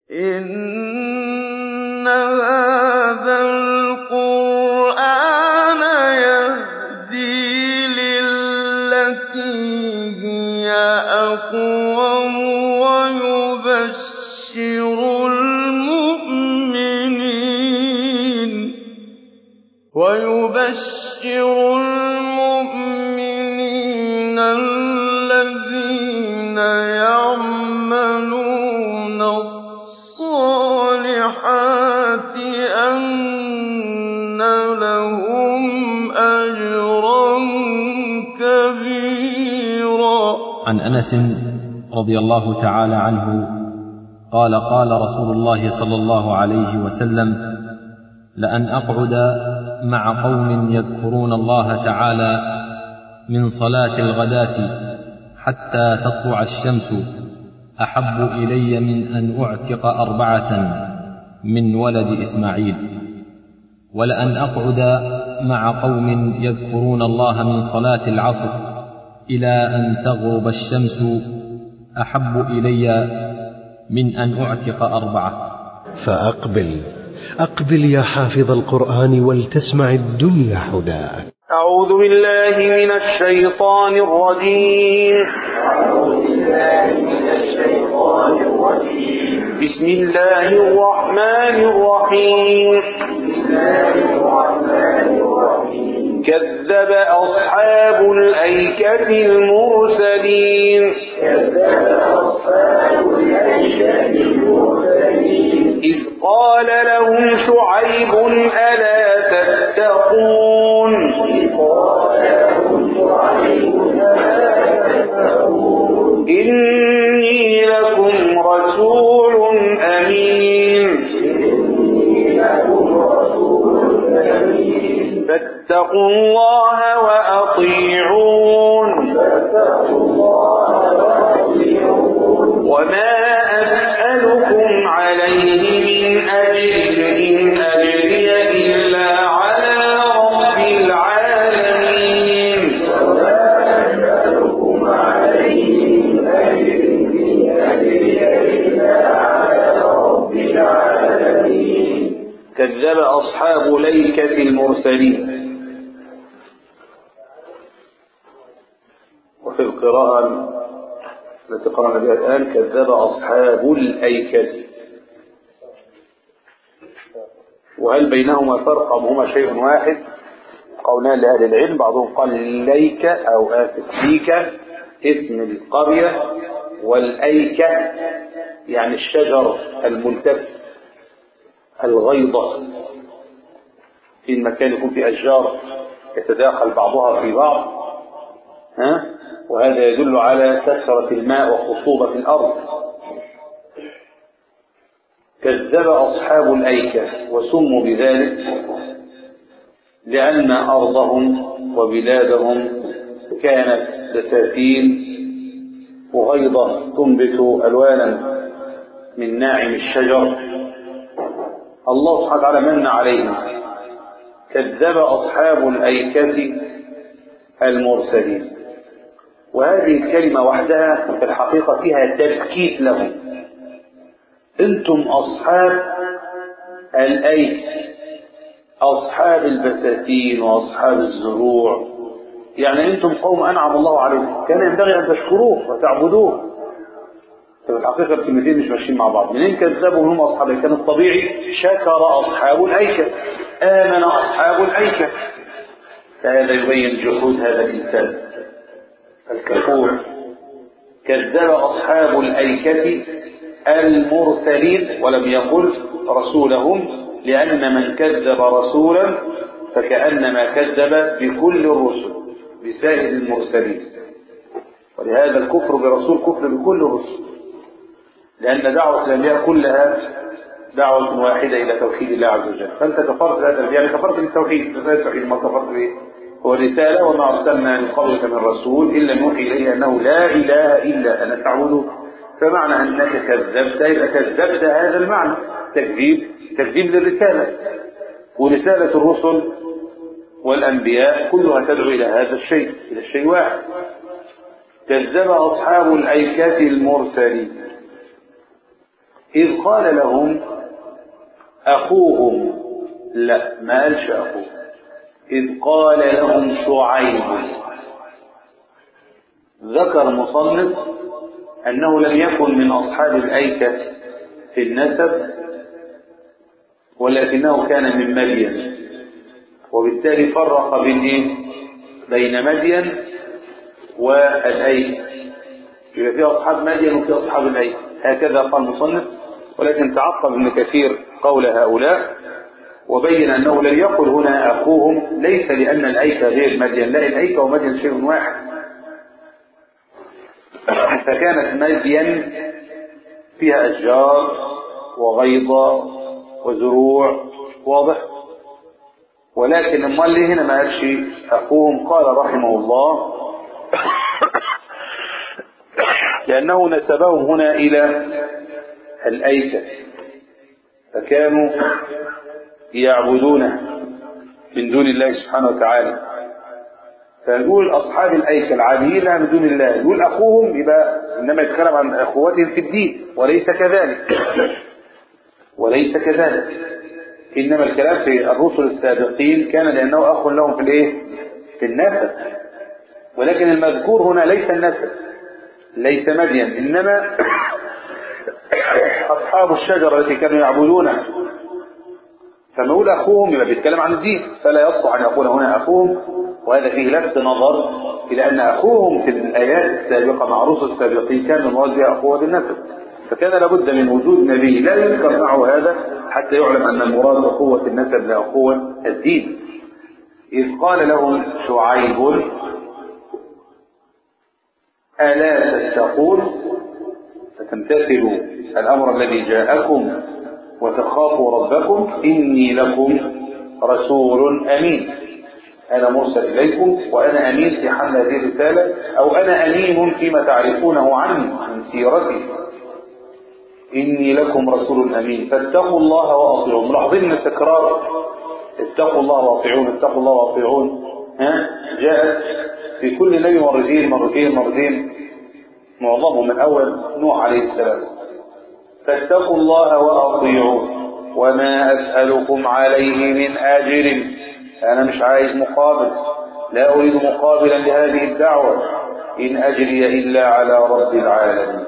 إِنَّ هَٰذَا الْقُرْآنَ يَهْدِي لِلَّتِي هِيَ أَقْوَمُ وَيُبَشِّرُ الْمُؤْمِنِينَ الَّذِينَ يَعْمَلُونَ الصَّالِحَاتِ أَنَّ لَهُمْ أَجْرًا كَبِيرًا عن انس رضي الله تعالى عنه قال قال رسول الله صلى الله عليه وسلم لان اقعد مع قوم يذكرون الله تعالى من صلاه الغداه حتى تطلع الشمس احب الي من ان اعتق اربعه من ولد اسماعيل ولان اقعد مع قوم يذكرون الله من صلاه العصر الى ان تغرب الشمس احب الي من ان اعتق اربعه فأقبل أقبل يا حافظ القرآن ولتسمع الدنيا حداك أعوذ بالله من الشيطان الرجيم بسم الله الرحمن الرحيم كذب أصحاب الأيكة المرسلين إذ قال لهم شعيب ألا تتقون إني لكم رسول أمين فاتقوا الله وأطيعون وما أسألكم عليه من أجر إن أجري إلا على رب العالمين كذب أصحاب ليكة المرسلين وفي القراءة التي قرأنا بها الآن كذب أصحاب الأيكة وهل بينهما فرق أم هما شيء واحد قولان لأهل العلم بعضهم قال ليك أو آسف ليك اسم القرية والأيكة يعني الشجر الملتف الغيضة في المكان يكون فيه أشجار يتداخل بعضها في بعض ها وهذا يدل على كثرة الماء وخصوبة الأرض كذب أصحاب الأيكة وسموا بذلك لأن أرضهم وبلادهم كانت بساتين وغيضة تنبت ألوانا من ناعم الشجر الله سبحانه وتعالى من عليهم كذب أصحاب الأيكة المرسلين وهذه الكلمة وحدها في الحقيقة فيها تبكيت لهم أنتم أصحاب الأيك أصحاب البساتين وأصحاب الزروع يعني أنتم قوم أنعم الله عليكم كان ينبغي أن تشكروه وتعبدوه في الحقيقة الكلمتين مش ماشيين مع بعض منين كذبوا هم أصحاب كان الطبيعي شكر أصحاب الأيكة آمن أصحاب الأيكة فهذا يبين جحود هذا الإنسان الكفور كذب أصحاب الأيكة المرسلين ولم يقل رسولهم لأن من كذب رسولا فكأنما كذب بكل الرسل بسائر المرسلين ولهذا الكفر برسول كفر بكل الرسل لأن دعوة الأنبياء كلها دعوة واحدة إلى توحيد الله عز وجل فأنت كفرت هذا يعني كفرت بالتوحيد مسألة التوحيد ما كفرت به هو الرسالة وما أرسلنا من قبلك من رسول إلا نوحي إليه أنه لا إله إلا أنا تعبده فمعنى أنك كذبت يبقى كذبت هذا المعنى تكذيب تكذيب للرسالة ورسالة الرسل والأنبياء كلها تدعو إلى هذا الشيء إلى الشيء واحد كذب أصحاب الأيكة المرسلين إذ قال لهم أخوهم لا ما قالش أخوهم إذ قال لهم شعيب ذكر مصنف أنه لم يكن من أصحاب الأيكة في النسب ولكنه كان من مدين وبالتالي فرق بين إيه؟ بين مدين والأيكة يبقى في أصحاب مدين وفي أصحاب الأيكة هكذا قال المصنف ولكن تعقب ابن كثير قول هؤلاء وبين أنه لم يقل هنا أخوهم ليس لأن الأيكة غير مدين لا الأيكة ومدين شيء واحد فكانت مدين فيها أشجار وغيضة وزروع واضح ولكن امال ليه هنا ما قالش أخوهم قال رحمه الله لأنه نسبهم هنا إلى الأيكة فكانوا يعبدونه من دون الله سبحانه وتعالى فنقول أصحاب الأيكة العاديين لها من دون الله يقول أخوهم يبقى إنما يتكلم عن أخواتهم في الدين وليس كذلك وليس كذلك إنما الكلام في الرسل السابقين كان لأنه أخ لهم في الإيه؟ في النسب ولكن المذكور هنا ليس النسب ليس مدين إنما أصحاب الشجرة التي كانوا يعبدونها فما يقول أخوهم يبقى بيتكلم عن الدين فلا يصلح أن يقول هنا أخوهم وهذا فيه لفت نظر إلى أن أخوهم في الآيات السابقة مع الرسل السابقين كان المراد بها أخوة النسب فكان لابد من وجود نبي لا يذكر معه هذا حتى يعلم أن المراد أخوة النسب لا أخوة الدين إذ قال لهم شعيب ألا تتقون فتمتثلوا الأمر الذي جاءكم وتخافوا ربكم إني لكم رسول أمين أنا مرسل إليكم وأنا أمين في حمل هذه الرسالة أو أنا أمين فيما تعرفونه عني من سيرتي إني لكم رسول أمين فاتقوا الله وأطيعون ملاحظين أن تكرار اتقوا الله وأطيعون اتقوا الله وأطيعون ها جاءت في كل نبي مرتين مرتين مرتين معظمهم من أول نوح عليه السلام فاتقوا الله وأطيعون وما أسألكم عليه من أجر أنا مش عايز مقابل لا أريد مقابلا لهذه الدعوة إن أجري إلا على رب العالمين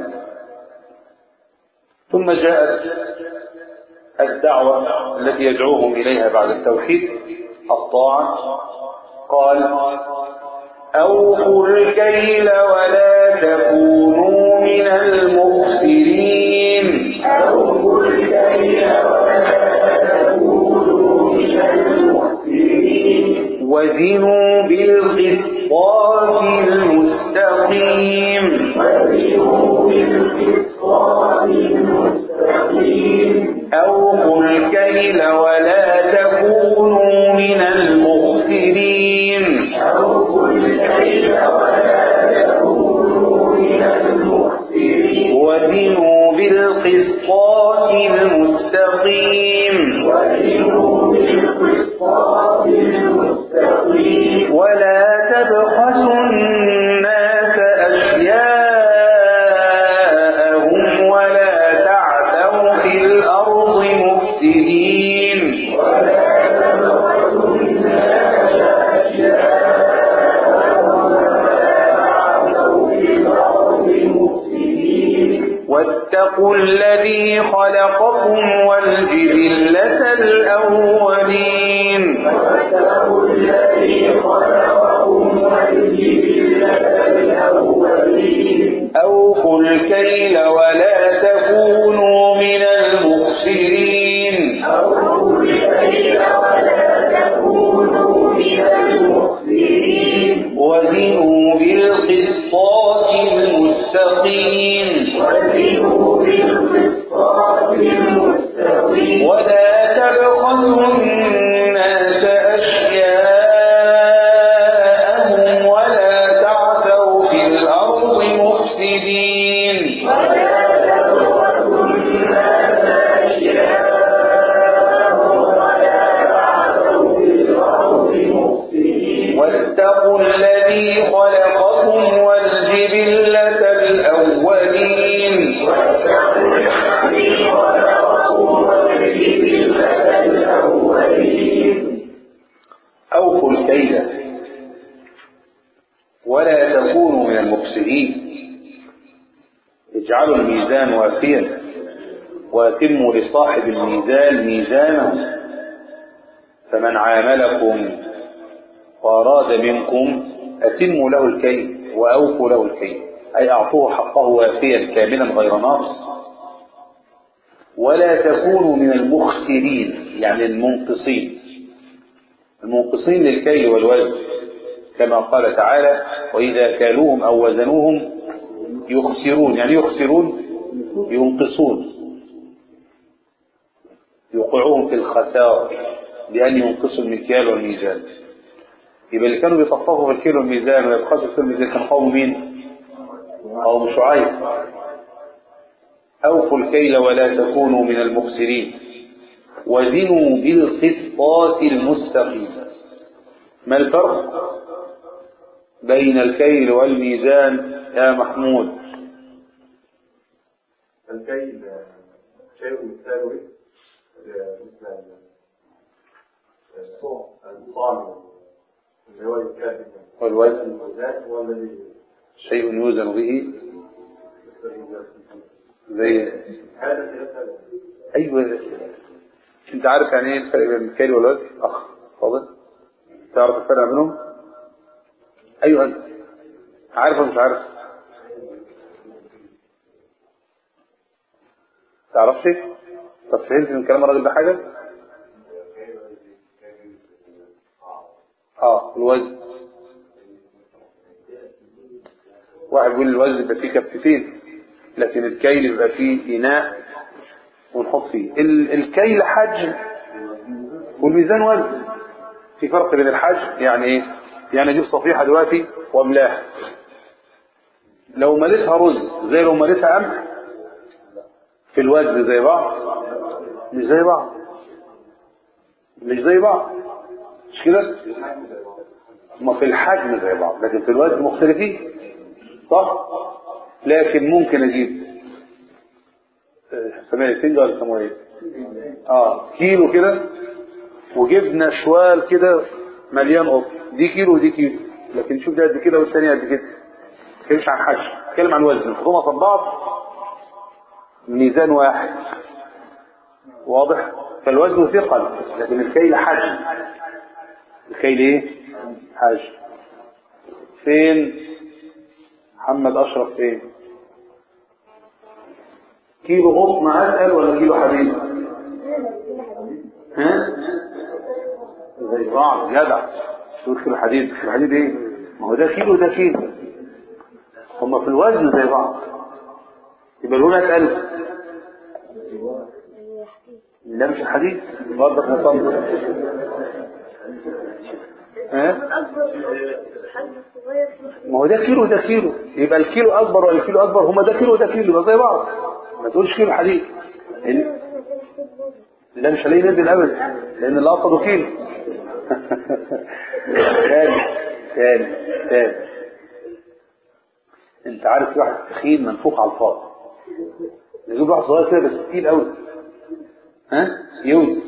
ثم جاءت الدعوة التي يدعوهم إليها بعد التوحيد الطاعة قال أوفوا الكيل ولا تكونوا من المخسرين أوفوا الكيل ولا تكونوا من المخسرين وزنوا بالقسطاس المستقيم وزنوا بالقسطاس المستقيم أوفوا الكيل ولا تكونوا من المخسرين أوفوا الكيل ولا تكونوا من المخسرين وزنوا بالقسطاس المستقيم وزنوا بالقسطاس المستقيم ولا تبخسوا الناس أشياءهم ولا تعثوا في الأرض مفسدين ولا تبخسوا الناس أشياءهم ولا تعثوا في الأرض مفسدين واتقوا الذي خلقكم والجبلة الأولين واتقوا الذي خلقكم والجبلة الأولين أوفوا الكيل ولا تكونوا من المخسرين أوفوا الكيل ولا تكونوا من المخسرين وزنوا بالقسطاس المستقيم وزنوا بالقسطاس المستقيم ولا تبخسوا الناس أشياءهم ولا تعثوا في الأرض مفسدين ولا تبخسوا اجعلوا الميزان وافيا واتموا لصاحب الميزان ميزانه فمن عاملكم وأراد منكم أتموا له الكيل وأوفوا له الكيل أي أعطوه حقه وافيا كاملا غير ناقص ولا تكونوا من المخسرين يعني المنقصين المنقصين للكيل والوزن كما قال تعالى وإذا كالوهم أو وزنوهم يخسرون يعني يخسرون ينقصون يوقعوهم في الخسارة بأن ينقصوا المكيال والميزان يبقى اللي كانوا بيطفقوا في الكيلو والميزان ويبخسوا في الميزان كان قوم مين؟ قوم شعيب أوفوا الكيل ولا تكونوا من المخسرين وزنوا بالقسطاس المستقيم ما الفرق بين الكيل والميزان يا محمود الكيل شيء يساوي مثل الصوم الصامي اللي هو يكافئ والوزن الميزان هو الذي شيء يوزن به زي هذا يسأل ايوه انت عارف يعني ايه الفرق بين الكيل والوزن اخ فاضل تعرف الفرق بينهم ايوه انت عارف ولا مش عارف تعرفش طب فهمت من كلام الراجل ده حاجه اه الوزن واحد بيقول الوزن يبقى فيه كفتين لكن الكيل يبقى فيه اناء ونحط فيه ال- الكيل حجم والميزان وزن في فرق بين الحجم يعني ايه يعني اجيب صفيحه دلوقتي واملاها لو مليتها رز زي لو مليتها قمح في الوزن زي بعض مش زي بعض مش زي بعض مش كده هما في الحجم زي بعض لكن في الوزن مختلفين صح لكن ممكن اجيب سميه فنجة ولا سموه ايه اه كيلو كده وجبنا شوال كده مليان قطن دي كيلو ودي كيلو لكن شوف ده قد كده والثانيه قد كده ما تتكلمش عن حجم تتكلم عن وزن نحطهم قصاد بعض ميزان واحد واضح فالوزن ثقل لكن الكيل حجم الكيل ايه حجم فين محمد اشرف فين كيلو قطن اسال ولا كيلو حديد ها زي بعض جدع تقول كيلو حديد كيلو حديد ايه ما هو ده كيلو وده كيلو هما في الوزن زي بعض يبقى الأولى اتقل لا مش الحديد برضك مصمم ها ما هو ده كيلو وده كيلو يبقى الكيلو اكبر ولا الكيلو اكبر هما ده كيلو وده كيلو يبقى زي بعض ما تقولش كيلو حديد لأن- لا مش هلاقيه نزل ابدا لان اللي قصده كيلو تاني تاني تاني انت عارف في واحد تخين منفوخ على الفاضي يجيب واحد صغير كده بس تقيل قوي ها يوزن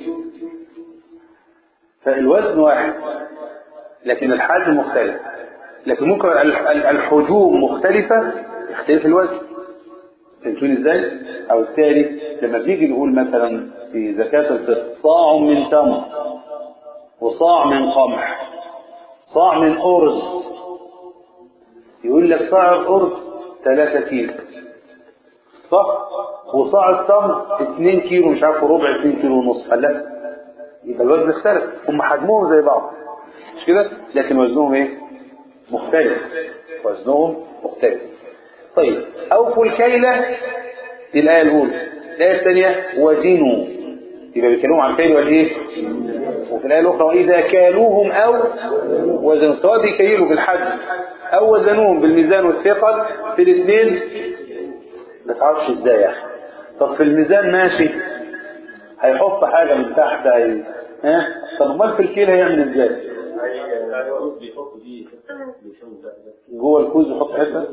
فالوزن واحد لكن الحجم مختلف لكن ممكن ال- ال- الحجوم مختلفة يختلف الوزن فهمتوني ازاي؟ او التالي لما بنيجي نقول مثلا في زكاة الفطر صاع من تمر وصاع من قمح صاع من أرز يقول لك صاع الأرز 3 كيلو صح؟ وصاع التمر 2 كيلو مش عارف ربع 2 كيلو ونص قال لا يبقى الوزن اختلف هم حجمهم زي بعض مش كده؟ لكن وزنهم ايه؟ مختلف وزنهم مختلف طيب أوفوا الكيلة دي الآية الأولى الآية الثانية وزنوا يبقى بيتكلموا عن الكيل والإيه؟ وفي الآية الأخرى وإذا كالوهم أو وزنوا سواء بيكيلوا بالحجم أو وزنوهم بالميزان والثقل في الاثنين ما تعرفش ازاي يا أخي طب في الميزان ماشي هيحط حاجة من تحت هي ها طب امال في الكيل هيعمل ازاي؟ جوه الكوز يحط حته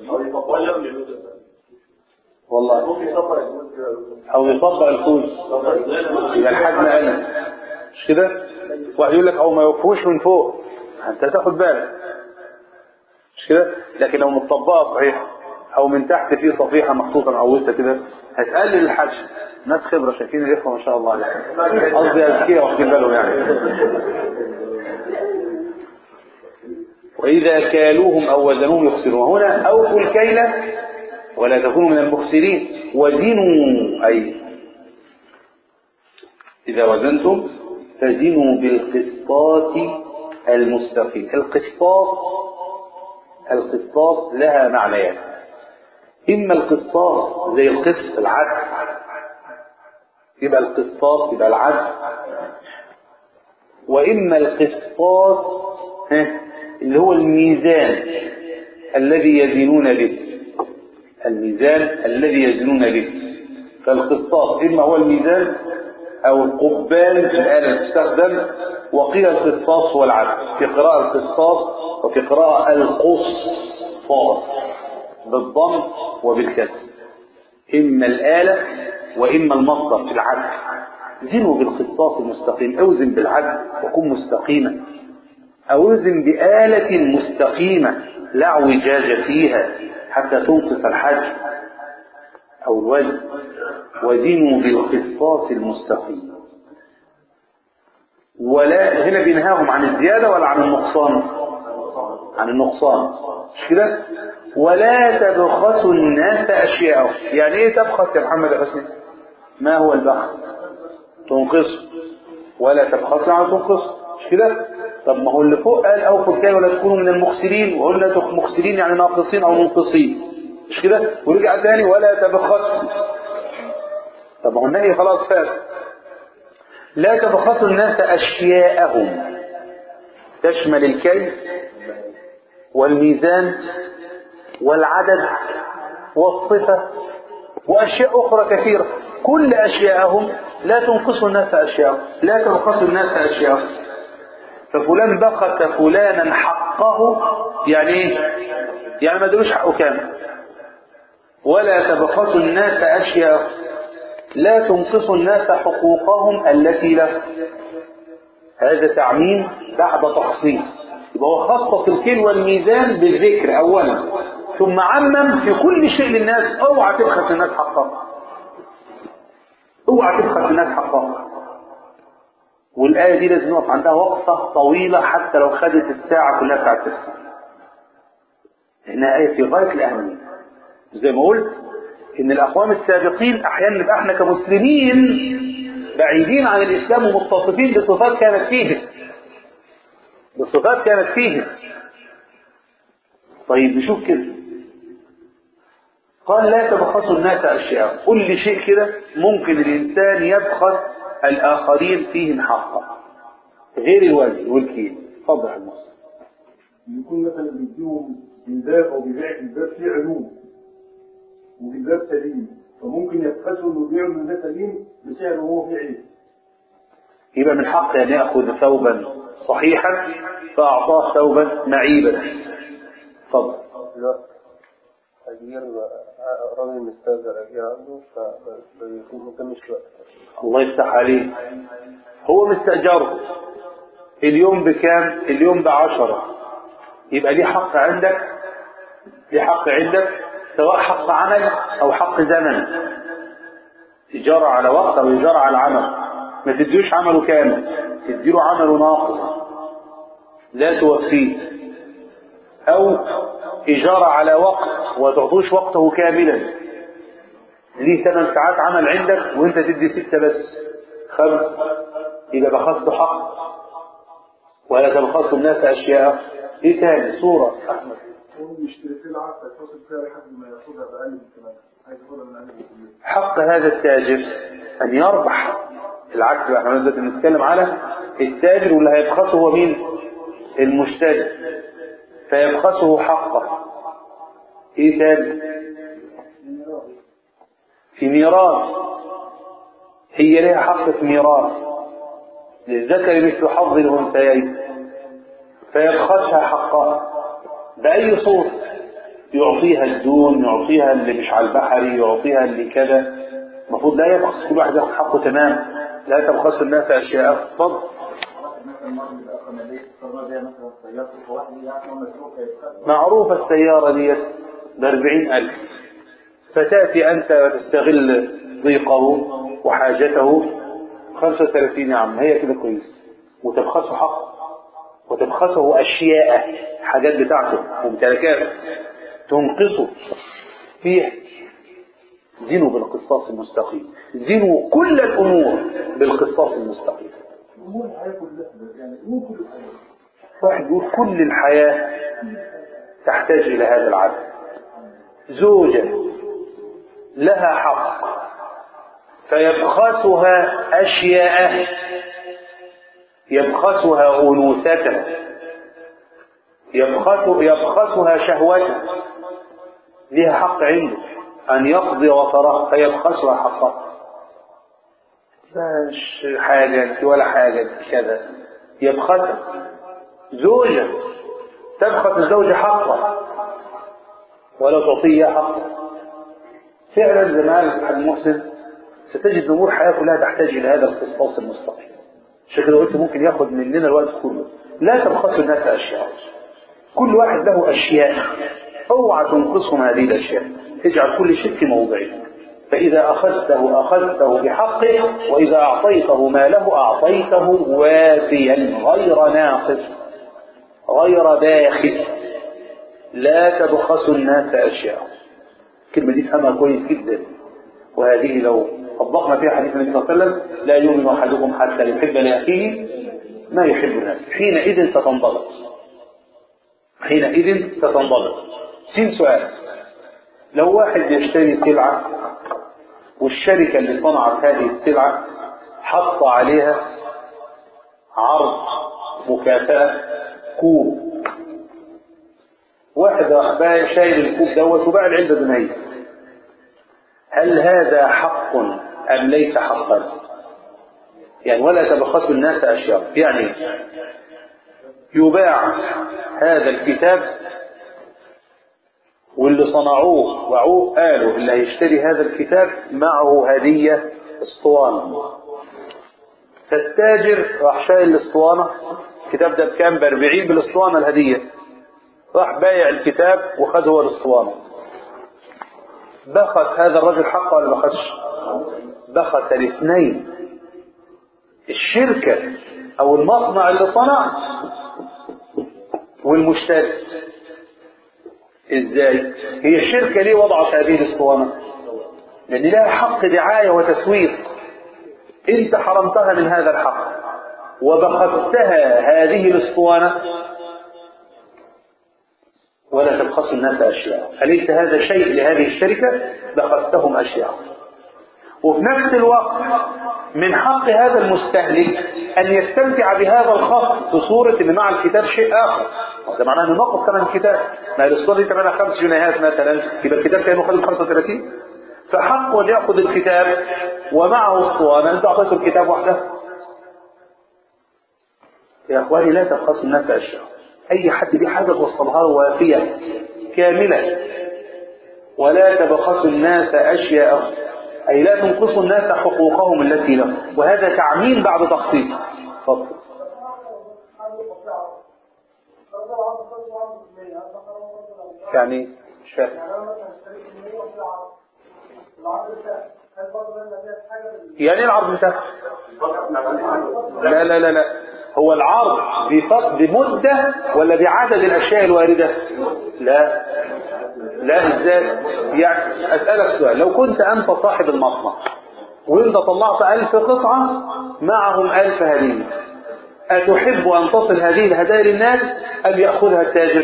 والله او يطبق الكوز يبقى الحجم قل مش كده واحد يقول لك او ما يوقفوش من فوق انت هتاخد بالك مش كده لكن لو متطبقه صحيح او من تحت في صفيحه محطوطه معوسه كده هتقلل الحجم ناس خبره شايفين الاخوه ما شاء الله عليهم قصدي اذكياء واخدين بالهم يعني واذا كالوهم او وزنوهم يخسرون هنا اوفوا الكيل ولا تكونوا من المخسرين وزنوا اي اذا وزنتم فزنوا بالقسطاس المستقيم القسطاس القسطاس لها معنيان إما القسطاس زي القسط العدل يبقى القسطاس يبقى العدل وإما القسطاس ها، اللي هو الميزان الذي يزنون به الميزان الذي يزنون به فالقسطاس إما هو الميزان أو القبال الآلة المستخدم وقيل القسطاس هو العدل في قراءة القسطاس وفي قراءة القسطاس بالضم وبالكسر إما الآلة وإما المصدر في العدل زنوا بالقسطاس المستقيم اوزن بالعدل وكن مستقيما اوزن بآلة مستقيمة لا اعوجاج فيها حتى تنقص الحجم أو الوزن وزنوا بالقسطاس المستقيم ولا هنا بينهاهم عن الزيادة ولا عن النقصان عن النقصان مش كده ولا تبخسوا الناس أشياءهم يعني ايه تبخس يا محمد يا حسين ما هو البخس تنقصه ولا تبخسوا عن تنقصه مش كده طب ما هو اللي فوق قال اوفوا الكيل ولا تكونوا من المخسرين وقلنا تك- مخسرين يعني ناقصين او منقصين مش كده ورجع تاني ولا تبخسوا طب ما هو النهي خلاص فات لا تبخسوا الناس اشياءهم تشمل الكيل والميزان والعدد والصفة وأشياء أخرى كثيرة كل أشياءهم لا تنقص الناس أشياء لا تنقص الناس أشياء ففلان بخس فلانا حقه يعني ايه؟ يعني ما ادروش حقه كامل ولا تبخسوا الناس أشياء لا تنقصوا الناس حقوقهم التي له هذا تعميم بعد تخصيص يبقى هو خصص الكيل والميزان بالذكر أولا ثم عمم في كل شيء للناس اوعى تبخس الناس حقها اوعى تبخس الناس حقها والآية دي لازم نقف عندها وقفة طويلة حتى لو خدت الساعة كلها بتاعت التفسير لأنها آية في غاية الأهمية زي ما قلت إن الأقوام السابقين أحيانا نبقى إحنا كمسلمين بعيدين عن الإسلام ومتصفين بصفات كانت فيهم بصفات كانت فيهم طيب نشوف كده قال لا تبخسوا الناس أشياء كل شيء كده ممكن الإنسان يبخس الآخرين فيهم حقا غير الوزن والكيل اتفضل يا المسلم يكون مثلا بيديهم من باب او بيبيع في الباب فيه علوم والباب سليم فممكن يبخسوا انه يبيعوا من ده سليم بسعر وهو فيه عيب يبقى من حقه أن يأخذ ثوبا صحيحا فأعطاه ثوبا معيبا اتفضل أجير راجل مستأجر أجير عنده فبيكون مكمش وقت الله يفتح عليه هو مستأجره اليوم بكام اليوم بعشرة يبقى ليه حق عندك ليه حق عندك سواء حق عمل أو حق زمن إجارة على وقت أو إجارة على عمل ما تديوش عمله كامل تديله عمله ناقص لا توفيه أو إجارة على وقت وتعطوش وقته كاملا ليه ثمان ساعات عمل عندك وانت تدي ستة بس خمس يبقى بخصت حق ولا تبخصوا الناس أشياء ايه تاني صورة أحمد هو بيشتري سلعه فيتصل فيها لحد ما ياخدها باقل من ثمنها عايز ياخدها من اقل من ثمنها حق هذا التاجر أن يربح العكس بقى احنا دلوقتي بنتكلم على التاجر واللي هيبخسه هو مين؟ المشتري فيبخسه حقه ايه تاني؟ في ميراث هي لها حق في ميراث للذكر مثل حظ الأنثيين فيبخسها حقها بأي صورة يعطيها الدون يعطيها اللي مش على البحري يعطيها اللي كذا المفروض لا يبخس كل واحد ياخد حقه تمام لا تبخسوا الناس أشياء اتفضل مثلا مرة بيبقى قنابل قرر بيها مثلا سيارته فواحد يعني هو مسروق هيتخذ معروفة السيارة ديت بأربعين ألف فتأتي أنت وتستغل ضيقه وحاجته خمسة وثلاثين يا عم هي كده كويس وتبخسه حق وتبخسه أشياء حاجات بتاعته ممتلكات تنقصه فيه زنوا بالقسطاس المستقيم زنوا كل الأمور بالقسطاس المستقيم امور الحياه كلها يعني امور كل الحياه واحد يقول كل الحياة تحتاج إلى هذا العدل زوجة لها حق فيبخسها أشياء يبخسها أنوثته يبخس يبخسها شهوته لها حق عنده أن يقضي وطرها فيبخسها حقها مش حاجة انت ولا حاجة انت كذا يبخسها زوجة تبخس الزوج حقه ولا تعطيه حقه فعلا زي ما قال الحاج محسن ستجد امور الحياه كلها تحتاج الى هذا القسطاس المستقيم عشان كده قلت ممكن ياخد مننا الوقت كله لا تبخسوا الناس اشياء كل واحد له اشياء اوعى تنقصهم هذه الاشياء اجعل كل شيء في موضعه فإذا أخذته أخذته بحقه وإذا أعطيته ماله أعطيته وافيا غير ناقص غير باخس لا تبخسوا الناس أشياء الكلمة دي تفهمها كويس جدا وهذه لو طبقنا فيها حديث النبي صلى الله عليه وسلم لا يؤمن أحدكم حتى يحب لأخيه ما يحب الناس حينئذ ستنضبط حينئذ ستنضبط سين سؤال لو واحد يشتري سلعة والشركة اللي صنعت هذه السلعة حط عليها عرض مكافأة كوب واحد راح بايع شايل الكوب دوت وباع العلبة بمية هل هذا حق أم ليس حقا؟ يعني ولا تبخسوا الناس أشياء يعني يباع هذا الكتاب واللي صنعوه وعوه قالوا اللي هيشتري هذا الكتاب معه هدية اسطوانة فالتاجر راح شايل الاسطوانة الكتاب ده بكام ب 40 بالاسطوانة الهدية راح بايع الكتاب وخد هو الاسطوانة بخس هذا الرجل حقه ولا بخسش بخس الاثنين الشركة او المصنع اللي صنع والمشتري ازاي هي الشركة ليه وضعت هذه الاسطوانة لان لها حق دعاية وتسويق انت حرمتها من هذا الحق وبخستها هذه الاسطوانة ولا تبخس الناس اشياء اليس هذا شيء لهذه الشركة بخستهم اشياء وفي نفس الوقت من حق هذا المستهلك ان يستمتع بهذا الخط في صورة ان مع الكتاب شيء اخر ده معناه انه نقص ثمن الكتاب ما الاسطوانه دي ثمنها خمس جنيهات مثلا يبقى الكتاب كانه خد 35 فحقه ان ياخذ الكتاب ومعه اسطوانه انت اعطيته الكتاب وحده يا اخواني لا تبخسوا الناس اشياء اي حد دي حاجه توصلها له وافيه كامله ولا تبخسوا الناس اشياء اي لا تنقصوا الناس حقوقهم التي لهم وهذا تعميم بعد تخصيص تفضل يعني مش فاهم يعني ايه العرض بتاعها لا لا لا لا هو العرض بفق بمدة ولا بعدد الأشياء الواردة لا لا ازاي يعني أسألك سؤال لو كنت أنت صاحب المصنع وانت طلعت ألف قطعة معهم ألف هدية أتحب أن تصل هذه الهدايا للناس أم يأخذها التاجر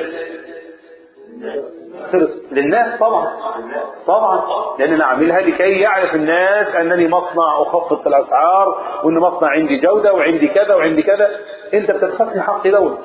خلص للناس طبعا طبعا لان انا اعملها لكي يعرف الناس انني مصنع اخفض في الاسعار وان مصنع عندي جوده وعندي كذا وعندي كذا انت بتدخلني حق دوله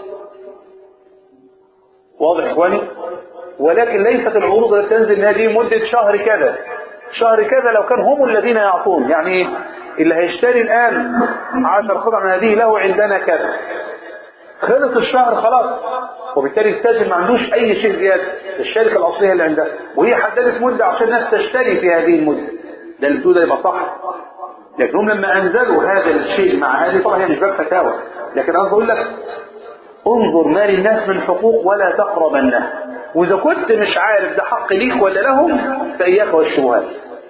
واضح يا اخواني ولكن ليست العروض التي تنزل هذه مده شهر كذا شهر كذا لو كان هم الذين يعطون يعني اللي هيشتري الان عشر قطع من هذه له عندنا كذا خلص الشهر خلاص وبالتالي التاجر ما عندوش اي شيء زياده الشركه الاصليه اللي عندها وهي حددت مده عشان الناس تشتري في هذه المده ده اللي بتقول ده يبقى صح لكن هم لما انزلوا هذا الشيء مع هذه طبعا هي مش باب فتاوى لكن انا بقول لك انظر ما للناس من حقوق ولا تقربنها واذا كنت مش عارف ده حق ليك ولا لهم فاياك والشبهات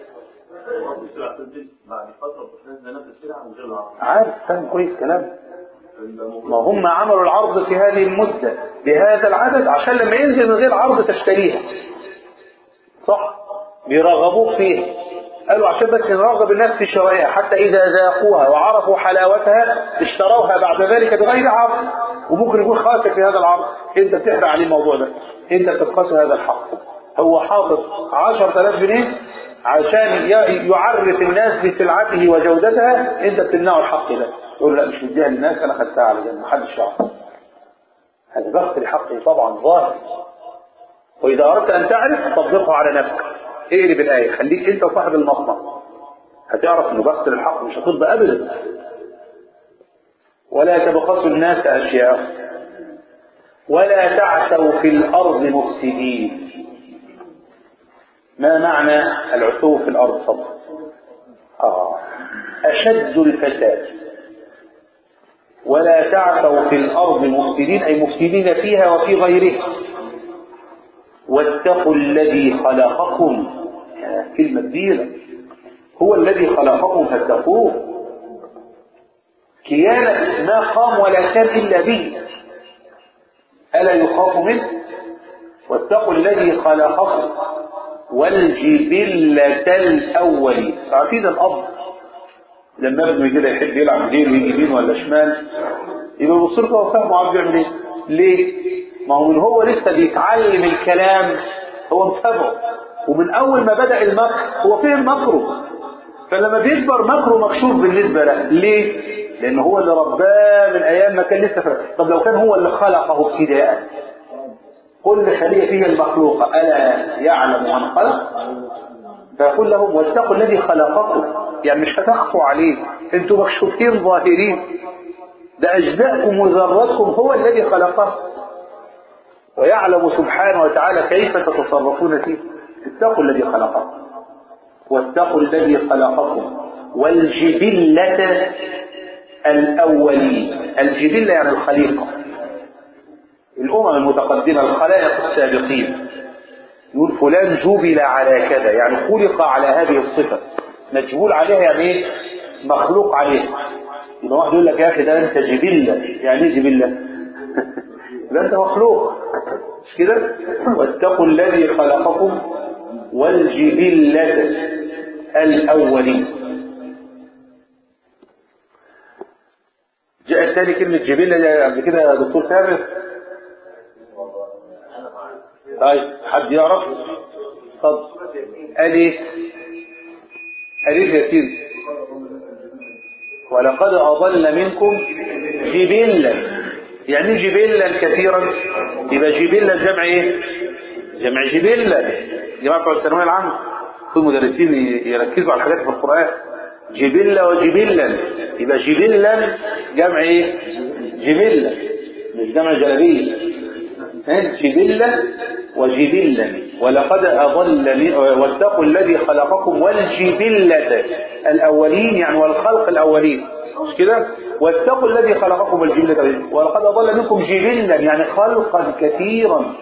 بعد فترة بتنزل نفس السلعة من غير العرض عارف فاهم كويس كلام ما هم عملوا العرض في هذه المدة بهذا العدد عشان لما ينزل من غير عرض تشتريها صح بيرغبوك فيها قالوا عشان بس نرغب الناس في شرائها حتى إذا ذاقوها وعرفوا حلاوتها اشتروها بعد ذلك بغير عرض وممكن يكون خاسر في هذا العرض انت بتحرق عليه الموضوع ده انت بتبخسه هذا الحق هو حاطط 10000 جنيه عشان ي- يعرف الناس بسلعته وجودتها انت بتمنعه الحق ده يقول لا مش مديها للناس انا خدتها على جنب محدش يعرف هذا بخس لحقه طبعا ظاهر واذا اردت ان تعرف طبقه على نفسك اقلب الايه خليك انت صاحب المصنع هتعرف انه بخس للحق مش هترضى ابدا ولا تبخسوا الناس اشياء ولا تعثوا في الارض مفسدين ما معنى العثو في الأرض صدق آه. أشد الفساد ولا تعثوا في الأرض مفسدين أي مفسدين فيها وفي غيرها واتقوا الذي خلقكم يا كلمة كبيرة هو الذي خلقكم فاتقوه كيانة ما قام ولا كان إلا به ألا يخاف منه واتقوا الذي خلقكم والجبلة الأولين عارفين الأب لما ابنه كده يحب يلعب بدين ويجي يمين ولا شمال يبقى يبص له هو فاهم عارف بيعمل ايه ليه؟ ما هو من هو لسه بيتعلم الكلام هو متابعه ومن أول ما بدأ المكر هو فهم مكره فلما بيكبر مكره مكشوف بالنسبة له ليه؟ لأن هو اللي رباه من أيام ما كان لسه فرق. طب لو كان هو اللي خلقه ابتداء كل خلية فيها المخلوقة ألا يعلم من خلق فيقول لهم واتقوا الذي خلقكم يعني مش هتخفوا عليه انتم مكشوفين ظاهرين ده أجزاءكم وذراتكم هو الذي خلقه ويعلم سبحانه وتعالى كيف تتصرفون فيه اتقوا الذي خلقكم واتقوا الذي خلقكم والجبلة الأولين الجبلة يعني الخليقة الأمم المتقدمة الخلائق السابقين يقول فلان جبل على كذا يعني خلق على هذه الصفة مجبول عليها يعني ايه مخلوق عليها يبقى واحد يقول لك يا أخي ده أنت جبلة يعني ايه جبلة ده أنت مخلوق مش كده واتقوا الذي خلقكم والجبلة الأولين جاء تاني كلمة جبلة دي قبل كده يا دكتور ثابت طيب حد يعرف اتفضل قال ايه قال ايه يا سيدي ولقد اضل منكم جبلا يعني جبلا كثيرا يبقى جبلا جمع ايه جمع جبلا جماعه بتوع الثانويه العامه في مدرسين يركزوا على الحاجات في القران جبلة وجبلا يبقى جبلا جمع ايه جبلة مش جمع جلبية جبلة وجبلا ولقد أضل واتقوا الذي خلقكم والجبلة الأولين يعني والخلق الأولين مش كده واتقوا الذي خلقكم والجبلة ولقد أضل منكم جبلا يعني خلقا كثيرا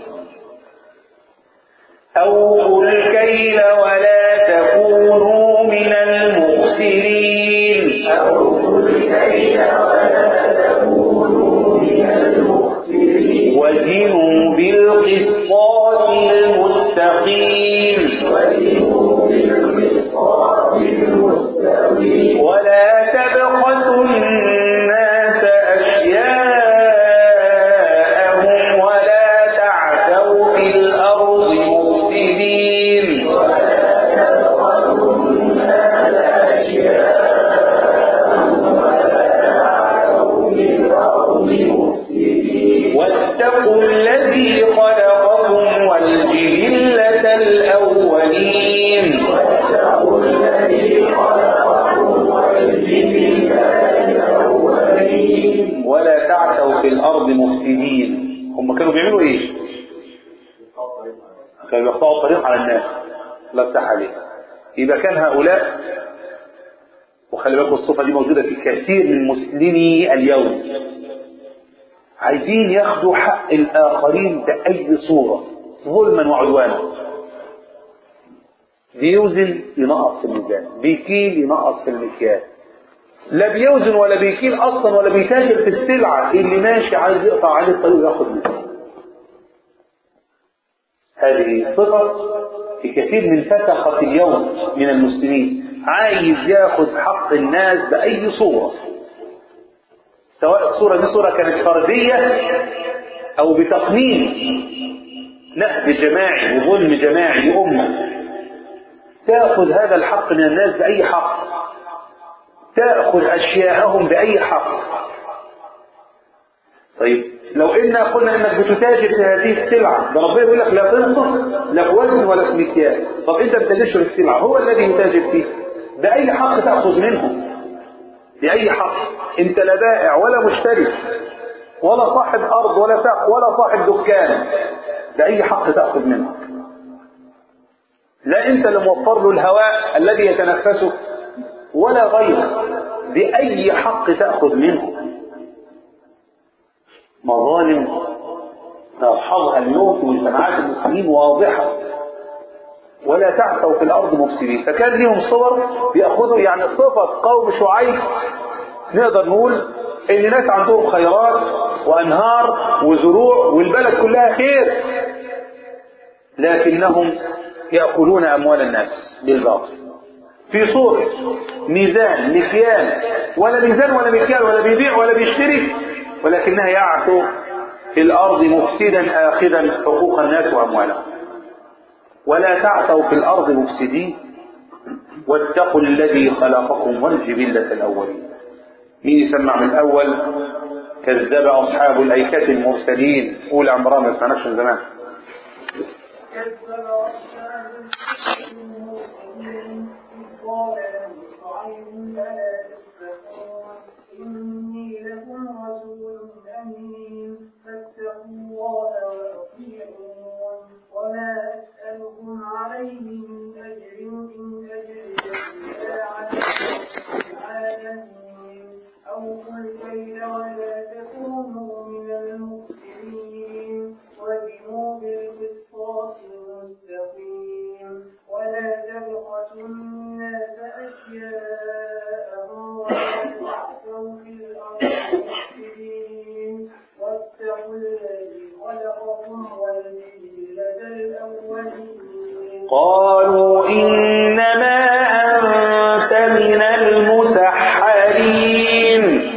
أوفوا الكيل ولا تكونوا من المخسرين أوفوا الكيل ولا تكونوا من المخسرين وزنوا بالقسطاس المستقيم وزنوا بالقسطاس المستقيم ولا تبخسوا الناس أشياءهم ولا تعثوا في الأرض مفسدين واتقوا الذي خلقكم والجبلة الأولين ولا تعثوا في الأرض مفسدين هم كانوا بيعملوا إيه؟ كانوا يقطعوا الطريق على الناس لا افتح عليه يبقى كان هؤلاء وخلي بالكم الصفة دي موجودة في كثير من مسلمي اليوم عايزين ياخدوا حق الآخرين بأي صورة ظلما وعدوانا بيوزن ينقص في الميزان بيكيل ينقص في المكيال لا بيوزن ولا بيكيل اصلا ولا بيتاجر في السلعه اللي ماشي عايز يقطع عليه الطريق وياخد منه هذه صفه في كثير من فسقه اليوم من المسلمين عايز ياخد حق الناس باي صوره سواء الصوره دي صوره كانت فرديه او بتقنين نهب جماعي وظلم جماعي لامه تاخذ هذا الحق من الناس باي حق تاخذ اشياءهم باي حق طيب لو إنا قلنا انك بتتاجر في هذه السلعه ده ربنا يقول لك لا تنقص لا في وزن ولا في مكيال طب انت بتجشر السلعه هو الذي يتاجر فيه باي حق تاخذ منه باي حق انت لا بائع ولا مشتري ولا صاحب ارض ولا سقف ولا صاحب دكان باي حق تاخذ منه لا انت اللي موفر له الهواء الذي يتنفسه ولا غيره باي حق تاخذ منه مظالم نلحظها اليوم في مجتمعات المسلمين واضحه ولا تعثوا في الارض مفسدين فكان ليهم صور بياخذوا يعني صفه قوم شعيب نقدر نقول ان ناس عندهم خيرات وانهار وزروع والبلد كلها خير لكنهم ياكلون اموال الناس بالباطل في صورة ميزان مكيال ولا ميزان ولا مكيال ولا بيبيع ولا بيشتري ولكنها يعثو في الأرض مفسدا آخذا حقوق الناس وأموالهم ولا تعثوا في الأرض مفسدين واتقوا الذي خلقكم والجبلة الأولين مين يسمع من الأول كذب أصحاب الأيكة المرسلين أولى عمران ما سمعناش من زمان كذب أصحاب المرسلين إذ قال لهم شعيب ألا تتقون إني لكم رسول أمين فاتقوا الله وأطيعون وما أسألكم عليه من أجر إن أجري إلا على رب العالمين أوفوا الكيل ولا تكونوا من المخسرين وزنوا بالقسطاس المستقيم ولا تبخسوا الناس أشياءهم ولا تعثوا في الأرض مفسدين واتقوا الذي خلقكم والجبلة الأولين قالوا إنما أنت من المسحرين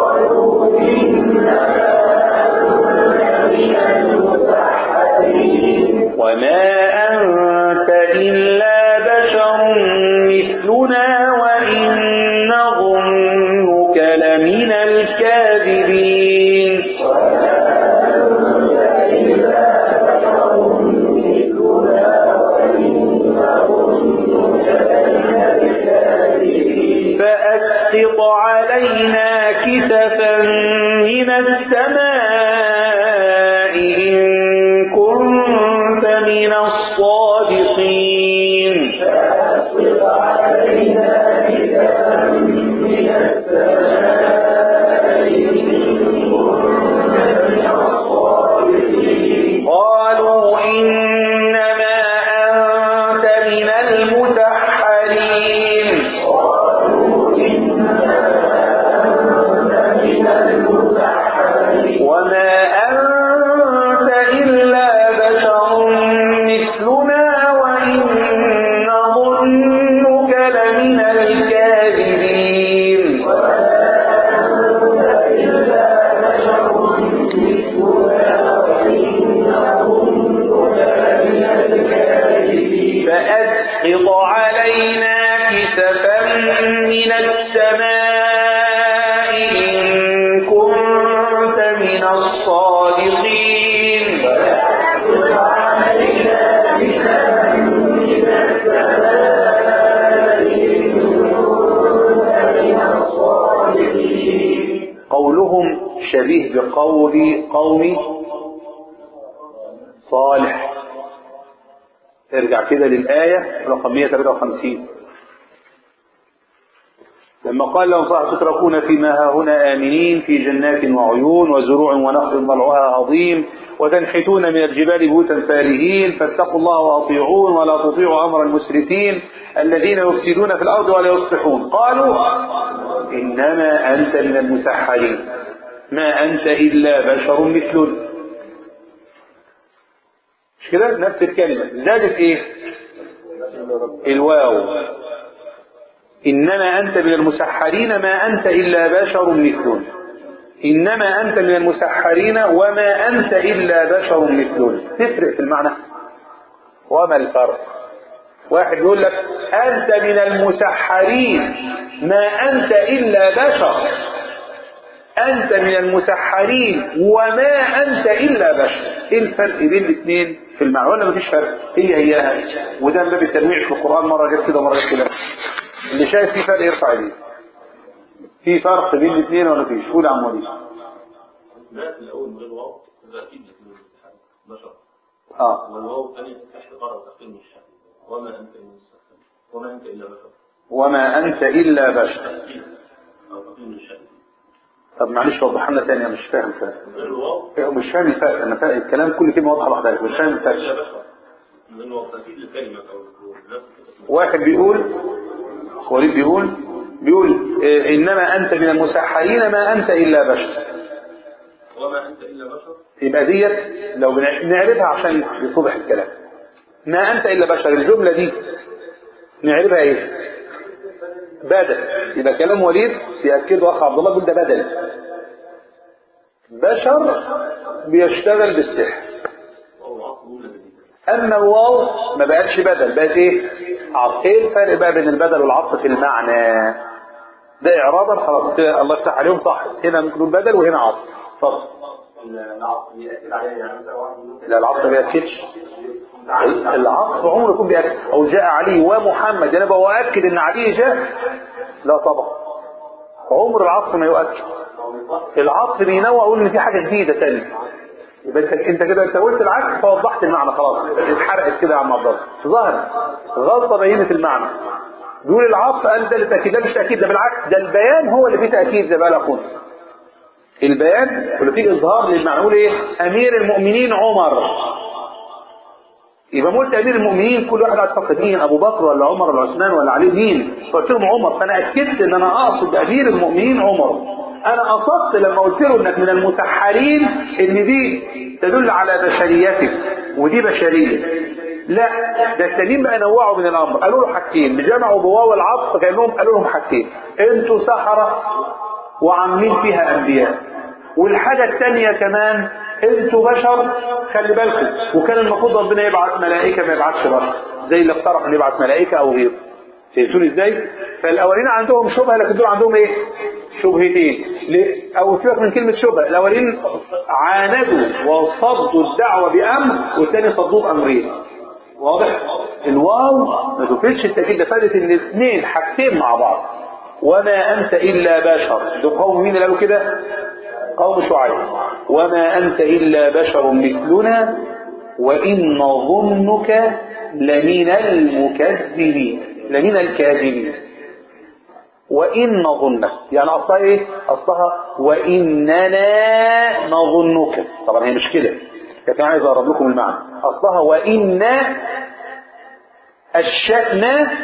وما أنت إلا بشر مثلنا وإن نظنك لمن الكاذبين فأسقط علينا كسفا من السماء إن كنت من الصادقين قالوا إنما أنت من المسحرين وما أنت إلا بشر مثلنا وإن نظنك لمن الكاذبين فأسقط علينا كسفا من السماء إن كنت من الصادقين قولهم شبيه بقول قوم صالح ارجع كده للآية رقم 153 لما قال لهم صح تتركون فيما ها هنا آمنين في جنات وعيون وزروع ونخل طلعها عظيم وتنحتون من الجبال بيوتا فارهين فاتقوا الله وأطيعون ولا تطيعوا أمر المسرفين الذين يفسدون في الأرض ولا يصلحون قالوا إنما أنت من المسحرين ما أنت إلا بشر مثلنا مش كده نفس الكلمة زادت إيه الواو إنما أنت من المسحرين ما أنت إلا بشر مثلنا إنما أنت من المسحرين وما أنت إلا بشر مثلنا تفرق في المعنى وما الفرق واحد يقول لك أنت من المسحرين ما أنت إلا بشر أنت من المسحرين وما أنت إلا بشر إيه الفرق بين الاثنين في المعنى ولا مفيش فرق هي هي وده من باب التنويع في القرآن مرة جت كده مرة جت كده اللي شايف في فرق يرفع ايديه في فرق بين الاثنين ولا مفيش قول يا عم وليد لا في الأول من غير واو يبقى أكيد لكن الامتحان بشر اه والواو الثانية تحت قرار تقديم الشهر وما أنت إلا مستحيل وما أنت إلا بشر وما أنت إلا بشر تأكيد أو تقديم الشهر طب معلش وضح لنا تاني انا مش فاهم الفرق من غير واو إيه، مش فاهم الفرق انا فاهم الكلام كل كلمه واضحه لوحدها مش فاهم الفرق إلا بشر من غير واو تأكيد للكلمة أو نفس الكلمة واحد بيقول وليد بيقول بيقول إيه، انما انت من المسحرين ما انت الا بشر وما أنت إلا بشر يبقى ديت لو بنع- نعرفها عشان يتضح الكلام ما انت الا بشر الجمله دي نعرفها ايه بدل يبقى كلام وليد بيأكده اخ عبد الله بيقول ده بدل بشر بيشتغل بالسحر وهو عصر أولى جديدة اما الواو ما بقتش بدل بقت ايه عطف ايه الفرق بقى بين البدل والعطف في المعنى ده اعرابا خلاص كده الله يفتح عليهم صح هنا ممكن نقول بدل وهنا عطف اتفضل العصر يأكد عليه يعني مثلا واحد يقول لا العطف ما بيأكدش العطف عمره يكون بيأكد او جاء علي ومحمد انا بأكد ان علي جاء لا طبعا عمر العطف ما يؤكد العطف بينوع يقول ان في حاجه جديده تانية يبقى انت انت كده انت قلت العكس فوضحت المعنى خلاص اتحرقت كده يا عم عبد الله ظهر غلطه بينت المعنى بيقول العطف قال ده التاكيد ده مش تاكيد ده بالعكس ده البيان هو اللي فيه تاكيد زي ما قال اخونا البيان واللي فيه اظهار للمعنى يقول ايه امير المؤمنين عمر يبقى قلت امير المؤمنين كل واحد قاعد يفكر مين ابو بكر ولا عمر ولا عثمان ولا علي مين فقلت لهم عمر فانا اكدت ان انا اقصد امير المؤمنين عمر انا قصدت لما قلت له انك من المسحرين ان دي تدل على بشريتك ودي بشريه لا ده التانيين بقى نوعوا من الامر قالوا له حاجتين جمعوا بواو العطف كانهم قالوا لهم حاجتين انتوا سحره وعاملين فيها انبياء والحاجه الثانيه كمان انتوا بشر خلي بالكم وكان المفروض ربنا يبعث ملائكه ما يبعثش بشر زي اللي اقترح ان يبعث ملائكه او غيره فهمتوني ازاي؟ فالاولين عندهم شبهه لكن دول عندهم ايه؟ شبهتين ليه؟ او سيبك من كلمه شبهه الاولين عاندوا وصدوا الدعوه بامر والثاني صدوه بامرين واضح؟ الواو ما تفيدش التاكيد ده فادت ان الاثنين حاجتين مع بعض وما انت الا بشر دول قوم مين اللي قالوا كده؟ قوم شعيب وما أنت إلا بشر مثلنا وإن نظنك لمن المكذبين لمن الكاذبين وإن نظنك يعني أصلها إيه؟ أصلها وإننا نظنك طبعا هي مش كده لكن عايز أقرب لكم المعنى أصلها وإن الشأن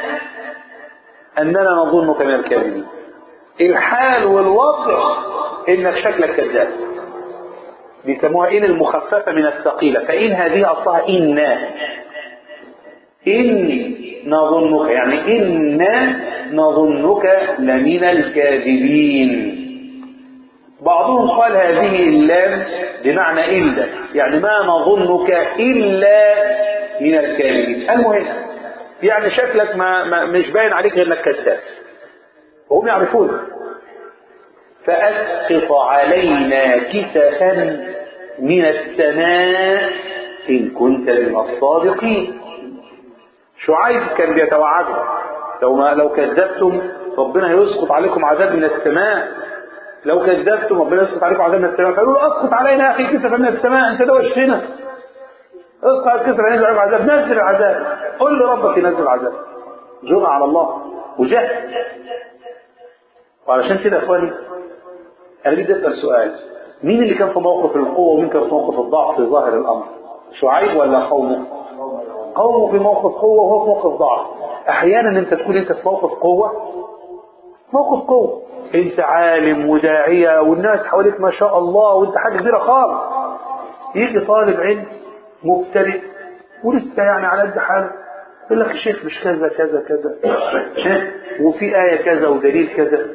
أننا نظنك من الكاذبين الحال والوضع انك شكلك كذاب بيسموها ان المخففه من الثقيله فان هذه اصلها ان ان نظنك يعني ان نظنك لمن الكاذبين بعضهم قال هذه اللام بمعنى الا يعني ما نظنك الا من الكاذبين المهم يعني شكلك ما, ما مش باين عليك غير انك كذاب وهم يعرفون فأسقط علينا كسفا من السماء إن كنت من الصادقين شعيب كان بيتوعدهم لو ما لو كذبتم ربنا هيسقط عليكم عذاب من السماء لو كذبتم ربنا يسقط عليكم عذاب من السماء فقالوا له اسقط علينا يا اخي كسفا من السماء انت دوش هنا اسقط على الكسف ينزل عليكم عذاب نزل العذاب قل لربك ينزل العذاب جرأة على الله وجهل وعلشان كده يا اخواني انا بدي اسال سؤال مين اللي كان في موقف القوه ومين كان في موقف الضعف في ظاهر الامر شعيب ولا قومه قومه في موقف قوه وهو في موقف ضعف احيانا انت تكون انت في موقف قوه موقف قوه انت عالم وداعيه والناس حواليك ما شاء الله وانت حاجه كبيره خالص يجي طالب علم مبتدئ ولسه يعني على قد حاله يقول لك الشيخ مش كذا كذا كذا وفي آية كذا ودليل كذا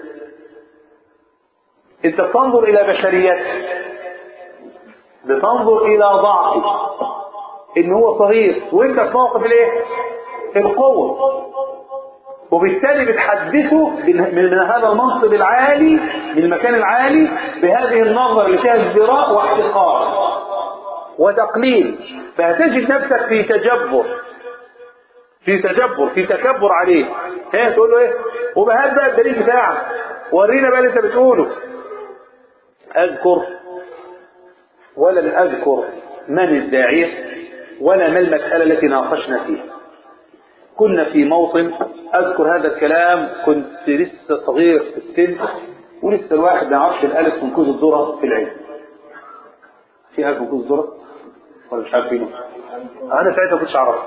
انت بتنظر الى بشريته بتنظر الى ضعفه ان هو صغير وانت في موقف الايه القوة وبالتالي بتحدثه من من هذا المنصب العالي من المكان العالي بهذه النظرة اللي فيها ازدراء واحتقار وتقليل فهتجد نفسك في تجبر في تجبر في تكبر عليه ها تقول له ايه وبهات بقى الدليل بتاعك ورينا بقى اللي انت بتقوله اذكر ولم اذكر من الداعيه ولا ما المساله التي ناقشنا فيها كنا في موطن اذكر هذا الكلام كنت لسه صغير في السن ولسه الواحد ما يعرفش الالف من كوز الذره في العلم في الف من كوز الذره ولا مش عارفينه انا ساعتها كنتش اعرفه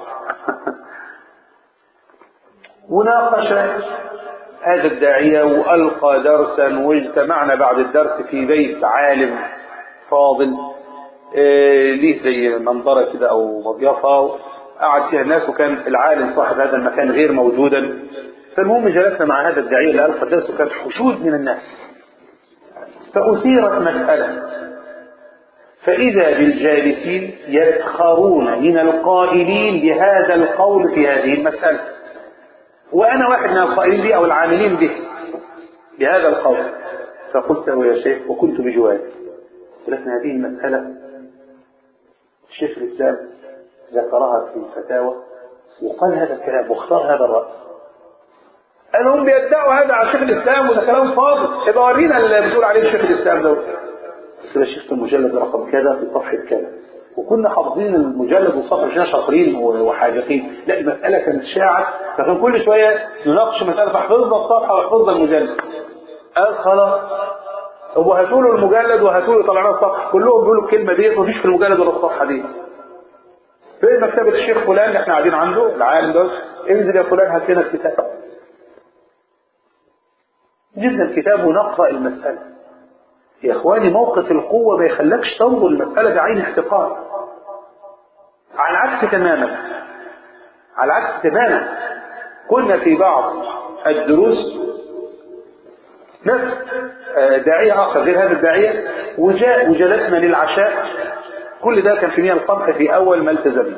وناقش هذا الداعية وألقى درسا واجتمعنا بعد الدرس في بيت عالم فاضل إيه ليه زي منظرة كده أو مضيافة قعد فيها الناس وكان العالم صاحب هذا المكان غير موجودا فالمهم جلسنا مع هذا الداعية اللي ألقى الدرس وكان حشود من الناس فأثيرت مسألة فإذا بالجالسين يسخرون من القائلين بهذا القول في هذه المسألة وأنا واحد من القائلين به أو العاملين به بهذا القول فقلت له يا شيخ وكنت بجواري ولكن هذه المسألة الشيخ الإسلام ذكرها في الفتاوى وقال هذا الكلام واختار هذا الرأي قال هم بيدعوا هذا على شيخ الإسلام وده كلام فاضي يبقى ورينا اللي بتقول عليه شيخ الإسلام ده قلت له شيخ المجلد رقم كذا في صفحة كذا وكنا حافظين المجلد والصفحة مش شاطرين وحاجتين لا المسألة كانت شاعة فكان كل شوية نناقش مسألة فحفظنا الصفحة وحفظنا المجلد قال خلاص هو هاتوا له المجلد وهاتوا له طلعنا الصفحة كلهم بيقولوا الكلمة دي مفيش في المجلد ولا الصفحة دي في مكتبة الشيخ فلان اللي احنا قاعدين عنده العالم ده انزل يا فلان هات لنا الكتاب جبنا الكتاب ونقرأ المسألة يا اخواني موقف القوة ما يخلكش تنظر المسألة بعين احتقار على العكس تماما على العكس تماما كنا في بعض الدروس نفس داعية آخر غير هذا الداعية وجاء وجلسنا للعشاء كل ده كان في مياه القمح في أول ما التزمنا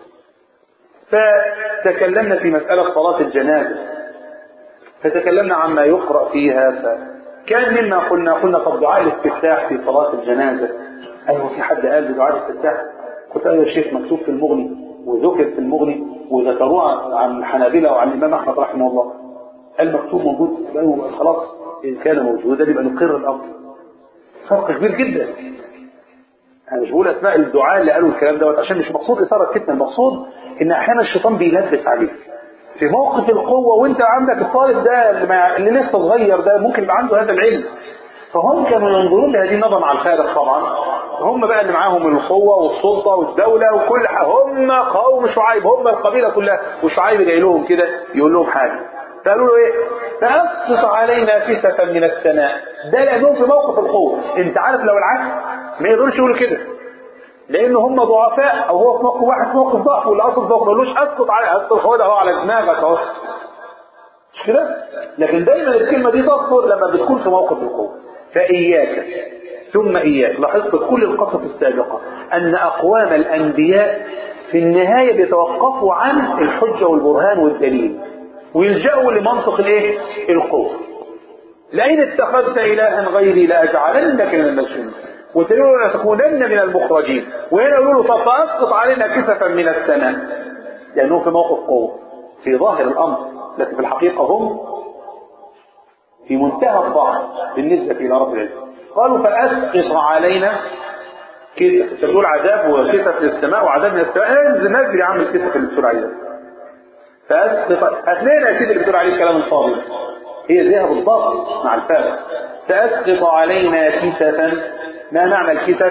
فتكلمنا في مسألة صلاة الجنازة فتكلمنا عما يقرأ فيها فكان مما قلنا قلنا طب دعاء الاستفتاح في صلاة الجنازة أيوة في حد قال بدعاء الاستفتاح قلت أيوة الشيخ مكتوب في المغني وذكر في المغني وذكروه عن الحنابلة وعن الإمام أحمد رحمه الله المكتوب موجود أيوة خلاص إن كان موجودا يبقى نقر الأمر فرق كبير جدا أنا مش بقول أسماء الدعاء اللي قالوا الكلام دوت عشان مش مقصود إثارة فتنة المقصود إن أحيانا الشيطان بيلبس عليك في موقف القوة وأنت عندك الطالب ده اللي, ما اللي لسه صغير ده ممكن يبقى عنده هذا العلم فهم كانوا ينظرون لهذه النظرة مع الخارج طبعا هم بقى اللي معاهم القوة والسلطة والدولة وكل حاجة هم قوم شعيب هم القبيلة كلها وشعيب جاي لهم كده يقول لهم حاجة فقالوا له ايه فأسقط علينا كسفا من السماء ده لأنهم في موقف القوة انت عارف لو العكس ما يقدرش يقولوا كده لان هم ضعفاء او هو في موقف واحد في موقف ضعف واللي اصل ضعف ما يقولوش اسقط على اسقط خد اهو على دماغك اهو مش كده لكن دايما الكلمه دي تصدر لما بتكون في موقف القوه فاياك ثم اياك لاحظت كل القصص السابقه ان اقوام الانبياء في النهايه بيتوقفوا عن الحجه والبرهان والدليل ويلجأوا لمنطق الايه القوه لئن اتخذت الها غيري لاجعلنك من المسجونين وتقولوا لتكونن من المخرجين وهنا يقولوا له طب فاسقط علينا كسفا من السماء لانه في موقف قوه في ظاهر الامر لكن في الحقيقه هم في منتهى الضعف بالنسبه الى رب العزه قالوا فاسقط علينا كسف انت بتقول عذاب وكسف للسماء وعذاب من السماء انزل نزل يا عم الكسف اللي بتقول عليه فاسقط هتلاقينا يا سيدي اللي بتقول عليه الكلام الفاضي هي زيها بالضبط مع الفاء سأسقط علينا كسفا ما معنى الكسف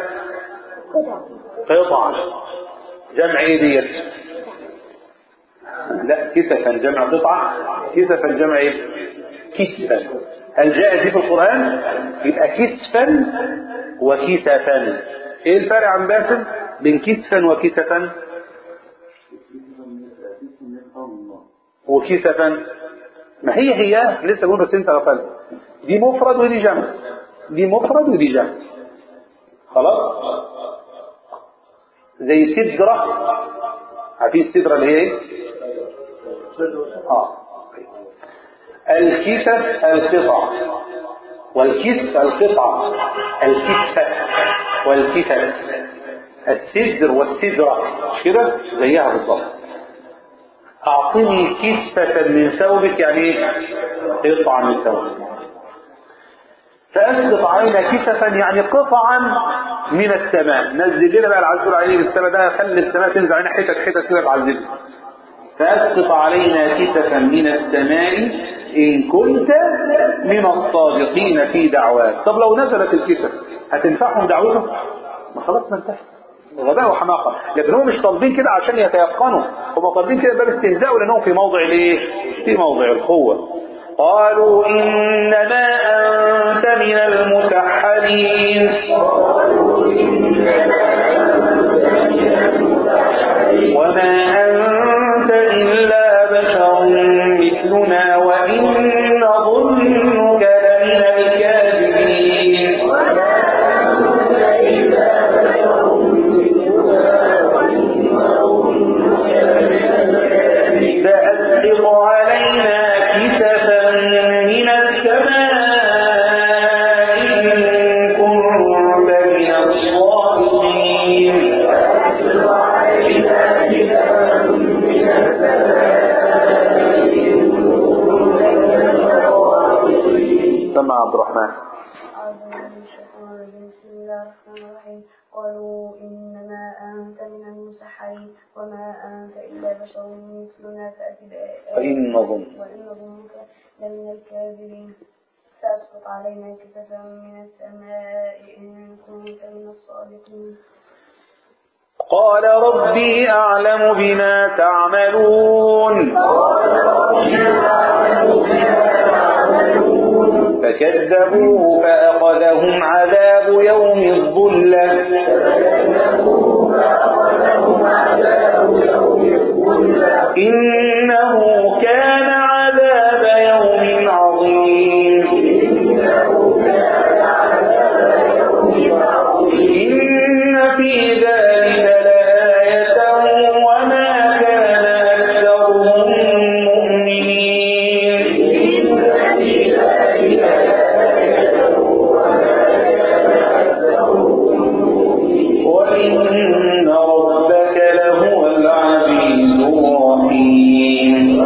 قطعا جمع ايه ديت لا كسفا جمع قطعة كسفا جمع ايه كسفا هل جاء دي في القرآن يبقى كسفا وكسفا ايه الفرق عن باسم بين كسفا وكسفا وكسفا ما هي هي لسه بقول بس انت غفلت دي مفرد ودي جمع دي مفرد ودي جمع خلاص زي سدرة عارفين السدرة اللي هي ايه اه الكسف القطع والكسف القطعة الكسفة والكسف السدر والسدرة مش كده زيها بالضبط أعطني كسفة من ثوبك يعني ايه قطعة من ثوبك فأسقط علينا كسفا يعني قطعا من السماء نزل لنا بقى العزول عليه السماء ده خلي السماء تنزل علينا حتت حتت كده تعذبنا فأسقط علينا كسفا من السماء إن كنت من الصادقين في دعواك طب لو نزلت الكسف هتنفعهم دعوتهم ما خلاص ما انتهى غباء وحماقة لكن هم مش طالبين كده عشان يتيقنوا هم طالبين كده باب استهزاء لأنهم في موضع الايه في موضع القوة قالوا إنما أنت من المسحرين وما أنت إلا بشر مثلنا وإن ظنك لمن الكاذبين فأسقط علينا كسفا من السماء إن كنت من الصادقين سمع عبد الرحمن أعوذ بالله من الشيطان الرجيم بسم الله الرحمن الرحيم قالوا إنما أنت من المسحرين وما أنت إلا بشر مثلنا فأت بآيات فإن نظن وإن ظنك لمن الكاذبين فأسقط علينا كسفا من السماء إن كنت من الصادقين قال ربي أعلم بما تعملون فكذبوه فأخذهم عذاب يوم الظلة إنه كان عذاب يوم عظيم إن في ذلك لآية وما كان أكثرهم مؤمنين وإن ربك لهو العزيز الرحيم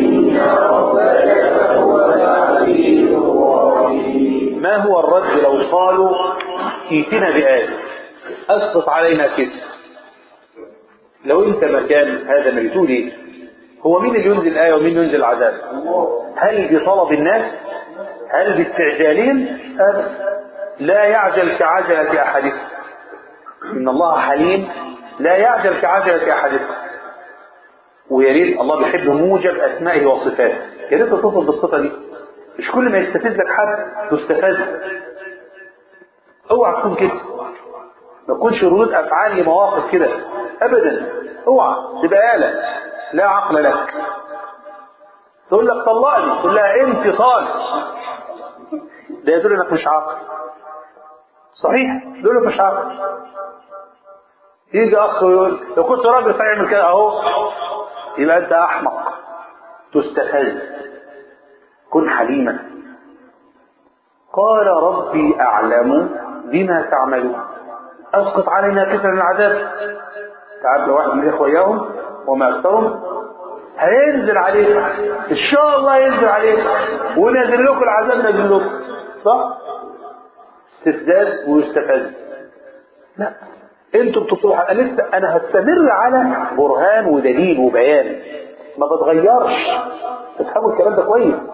ما هو الرد لو قالوا ائتنا بآية أسقط علينا كسر لو أنت مكان هذا النبي تقول إيه؟ هو مين اللي ينزل الآية ومين ينزل العذاب هل بطلب الناس هل باستعجالهم أبدا لا يعجل كعجلة أحدكم إن الله حليم لا يعجل كعجلة أحدكم ويا ريت الله بيحب موجب أسمائه وصفاته يا ريت تتصل بالصفة دي مش كل ما يستفز لك حد تستفز اوعى تكون كده ما تكونش ردود افعال لمواقف كده ابدا اوعى تبقى آلة لا عقل لك تقول لك طلقني تقول لها انت طالق ده يدل انك مش عاقل صحيح يدل انك مش عاقل يجي اخ ويقول لو كنت راجل فاعمل كده اهو يبقى انت احمق تستفز كن حليما قال ربي اعلم بما تعملون اسقط علينا كسر من العذاب تعب لو واحد من الاخوه اياهم وما اكثرهم هينزل عليك ان شاء الله ينزل عليك ونزل لكم العذاب نزل لكم صح استفزاز ويستفز لا انتوا بتطلعوا انا لسه انا هستمر على برهان ودليل وبيان ما بتغيرش تفهموا الكلام ده كويس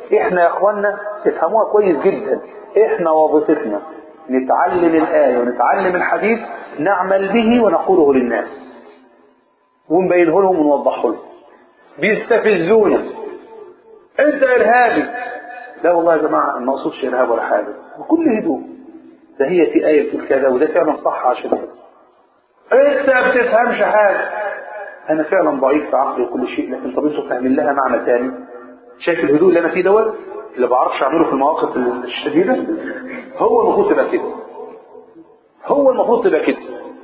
احنا يا اخوانا تفهموها كويس جدا احنا وظيفتنا نتعلم الآية ونتعلم الحديث نعمل به ونقوله للناس ونبينه لهم ونوضحه لهم بيستفزونا انت ارهابي لا والله يا جماعة ما اقصدش ارهاب ولا حاجة بكل هدوء ده هي في آية بتقول كذا وده فعلا صح عشان كده انت ما بتفهمش حاجة انا فعلا ضعيف في عقلي وكل شيء لكن طب انتوا فاهمين لها معنى تاني شايف الهدوء اللي انا فيه دوت اللي بعرفش اعمله في المواقف الشديدة هو المفروض تبقى كده هو المفروض تبقى كده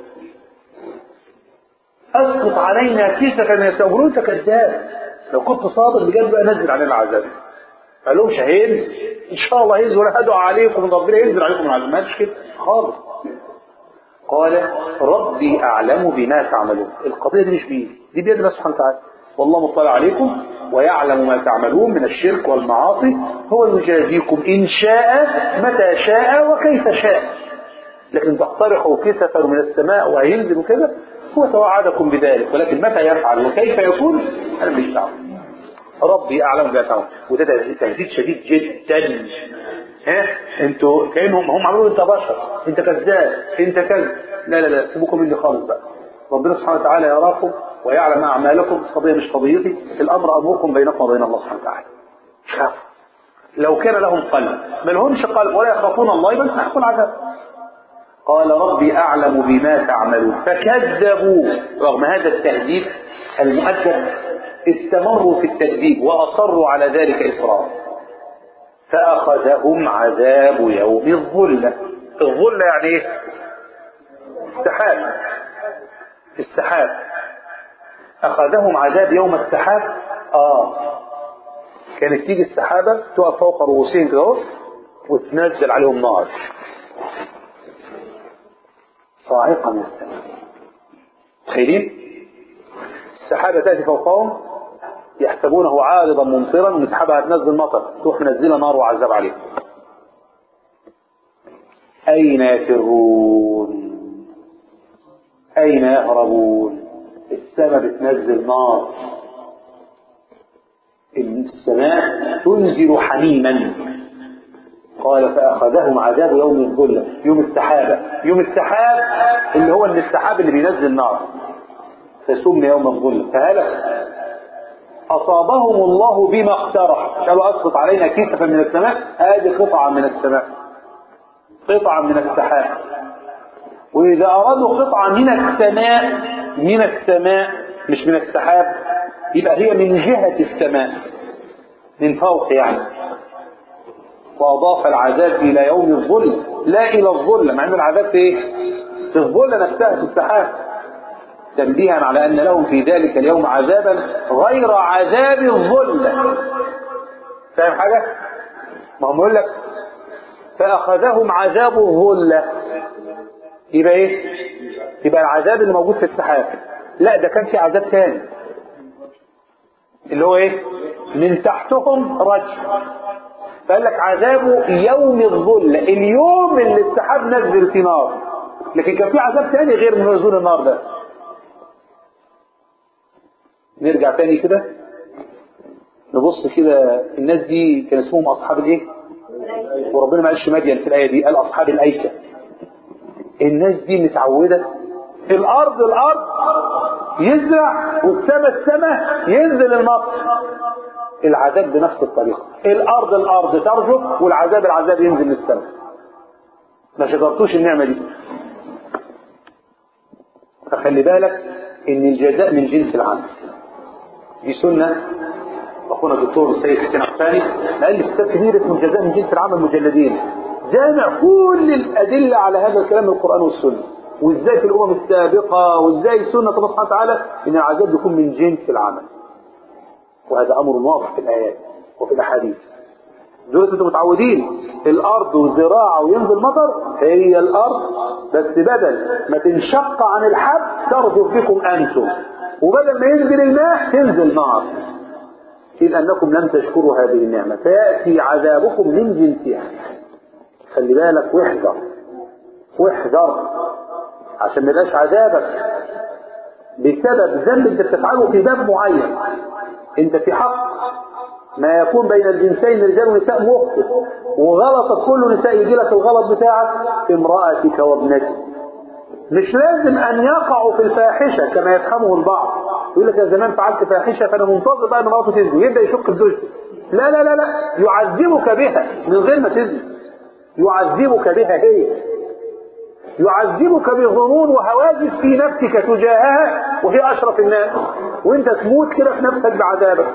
اسقط علينا كسفا من السماء يقولوا انت كذاب لو كنت صادق بجد بقى نزل علينا العذاب قال لهمش هينزل ان شاء الله هينزل ولا هدعو عليكم ربنا ينزل عليكم العذاب ما قالش كده خالص قال ربي اعلم بما تعملون القضيه دي مش بيدي دي بيد الله سبحانه وتعالى والله مطلع عليكم ويعلم ما تعملون من الشرك والمعاصي هو يجازيكم إن شاء متى شاء وكيف شاء لكن تقترحوا كسفا من السماء وهينزل وكذا هو توعدكم بذلك ولكن متى يفعل وكيف يكون أنا مش دعوه ربي أعلم بما تعملون وده تهديد شديد جدا ها انتوا كانهم هم عملوا انت بشر انت كذاب انت كذب لا لا لا سيبوكم مني خالص بقى ربنا سبحانه وتعالى يراكم ويعلم أعمالكم القضية مش قضيتي الأمر أمركم بينكم وبين الله سبحانه وتعالى خاف لو كان لهم قلب ما لهمش قلب ولا يخافون الله يبقى يستحقوا العذاب قال ربي أعلم بما تعملون فكذبوا رغم هذا التهديد المؤدب استمروا في التكذيب وأصروا على ذلك إصرارا فأخذهم عذاب يوم الظلة الظلة يعني إيه؟ السحاب السحاب أخذهم عذاب يوم السحاب آه كانت تيجي السحابة تقف فوق رؤوسهم كده وتنزل عليهم نار صاعقة من السماء تخيلين السحابة تأتي فوقهم يحسبونه عارضا ممطرا والسحابة هتنزل مطر تروح منزلة نار وعذاب عليهم أين يفرون أين يهربون السماء بتنزل نار السماء تنزل حميما قال فأخذهم عذاب يوم الظلة يوم السحابة يوم السحاب اللي هو من السحاب اللي بينزل نار فسمي يوم الظلة فهلك أصابهم الله بما اقترح قالوا أسقط علينا كسفا من السماء هذه قطعة من السماء قطعة من السحاب وإذا أرادوا قطعة من السماء من السماء مش من السحاب يبقى هي من جهة السماء من فوق يعني وأضاف العذاب إلى يوم الظل لا إلى الظل مع أن العذاب في إيه؟ في الظل نفسها في السحاب تنبيها على أن لهم في ذلك اليوم عذابا غير عذاب الظل فاهم حاجة؟ ما هم يقول لك فأخذهم عذاب الظلة يبقى ايه يبقى العذاب اللي موجود في السحاب لا ده كان في عذاب تاني اللي هو ايه من تحتهم رجل فقال لك عذاب يوم الظل اليوم اللي السحاب نزل في نار لكن كان في عذاب تاني غير من نزول النار ده نرجع تاني كده نبص كده الناس دي كان اسمهم اصحاب الايه وربنا ما قالش مدين في الايه دي قال اصحاب الايكه الناس دي متعودة الأرض الأرض يزرع والسماء السماء ينزل المطر العذاب بنفس الطريقة الأرض الأرض ترجف والعذاب العذاب ينزل للسماء ما شكرتوش النعمة دي فخلي بالك ان الجزاء من جنس العمل دي سنة اخونا الدكتور سيد حسين عفاني قال لي كتاب كبير اسمه الجزاء من جنس العمل مجلدين جامع كل الأدلة على هذا الكلام من القرآن والسنة وازاي في الأمم السابقة وازاي سنة الله سبحانه وتعالى إن العذاب يكون من جنس العمل وهذا أمر واضح في الآيات وفي الأحاديث دول انتوا متعودين الأرض وزراعة وينزل مطر هي الأرض بس بدل ما تنشق عن الحب ترجف بكم أنتم وبدل ما ينزل الماء تنزل نار إذ أنكم لم تشكروا هذه النعمة فيأتي عذابكم من جنسها خلي بالك واحذر واحذر عشان ما يبقاش عذابك بسبب ذنب انت بتفعله في باب معين انت في حق ما يكون بين الجنسين رجال ونساء مخطئ وغلطت كل نساء يجي لك الغلط بتاعك امرأتك وابنتك مش لازم ان يقعوا في الفاحشة كما يفهمه البعض يقول لك يا زمان فعلت فاحشة فانا منتظر بقى ان مراته تزني يبدأ يشك في زوجته لا لا لا لا يعذبك بها من غير ما تزني يعذبك بها هي يعذبك بظنون وهواجس في نفسك تجاهها وهي اشرف الناس وانت تموت كده في نفسك بعذابك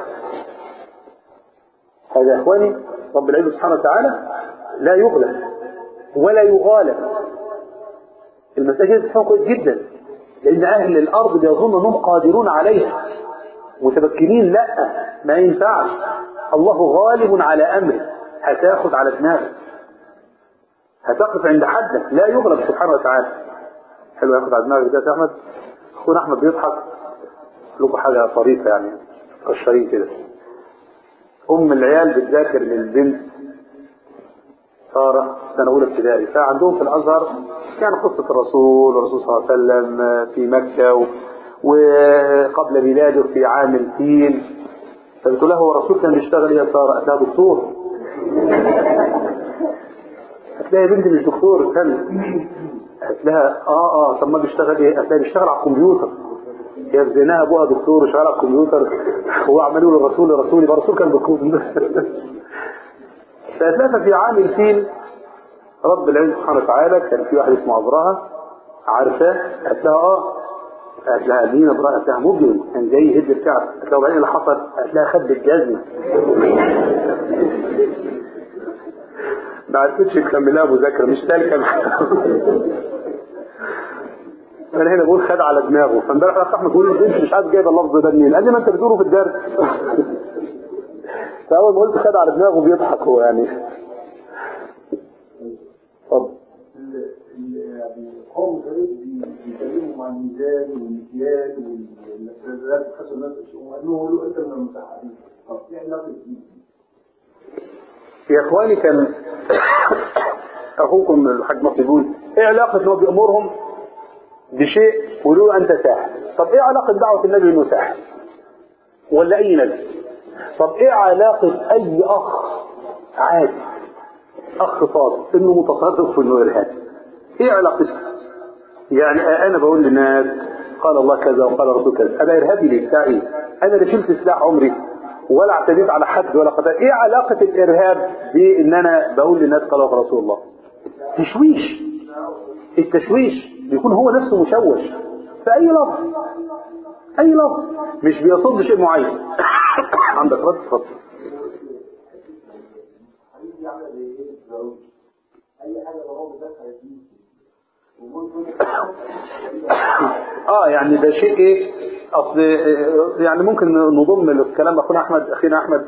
هذا يا اخواني رب العزة سبحانه وتعالى لا يغلب ولا يغالب المساجد تفهم كويس جدا لان اهل الارض بيظن انهم قادرون عليها متمكنين لا ما ينفعش الله غالب على امره هتاخد على دماغك هتقف عند حدك لا يغلب سبحانه وتعالى حلو ياخد على دماغك ده يا احمد اخونا احمد بيضحك لكم حاجه طريفه يعني مكشرين كده ام العيال بتذاكر للبنت ساره سنه اولى ابتدائي فعندهم في الازهر يعني قصه الرسول والرسول صلى الله عليه وسلم في مكه و... وقبل ميلاده في عام الفيل فقلت له هو الرسول كان بيشتغل ايه يا ساره؟ قالت لها دكتور هتلاقي بنتي مش دكتور استنى قالت لها اه اه طب ما بيشتغل ايه؟ قالت لها بيشتغل على الكمبيوتر هي في زينها ابوها دكتور وشغال على الكمبيوتر هو عمال يقول الرسول الرسول يبقى الرسول كان دكتور فأتلافى في عام الفيل رب العزة سبحانه وتعالى كان في واحد اسمه أبرهة عارفاه قالت لها اه قالت لها مين أبرهة قالت لها مجرم كان جاي يهد الكعب قالت لها وبعدين اللي حصل قالت لها خد الجزمة ما عرفتش تكملها مذاكرة مش سالكة انا هنا بقول خد على دماغه فامبارح الاخ احمد بيقول انت مش عارف جايب اللفظ ده منين قال لي ما انت بتقوله في الدرس فاول ما قلت خد على دماغه بيضحك هو يعني اتفضل يعني قوم كانوا بيتكلموا عن الميزان والمكيال والنفسيات وحسب الناس وانه له انت من المساحين طب ايه علاقه دي؟ يا اخواني كان اخوكم الحاج نصر يقول ايه علاقه ان هو بيامرهم بشيء ويقولوا انت ساحر طب ايه علاقه دعوه النبي انه ساحر ولا اي نبي طب ايه علاقه اي اخ عادي اخ فاضل انه متصرف وانه ارهابي ايه علاقتها يعني انا بقول للناس قال الله كذا وقال الرسول كذا انا ارهابي ليه بتاع ايه انا لا شلت سلاح عمري ولا اعتديت على حد ولا قتل ايه علاقه الارهاب بان انا بقول للناس قال الله رسول الله تشويش التشويش بيكون هو نفسه مشوش فأي لفظ أي لفظ مش بيصد شيء معين عندك رد اتفضل اه يعني ده شيء ايه اصل يعني ممكن نضم الكلام اخونا احمد اخينا احمد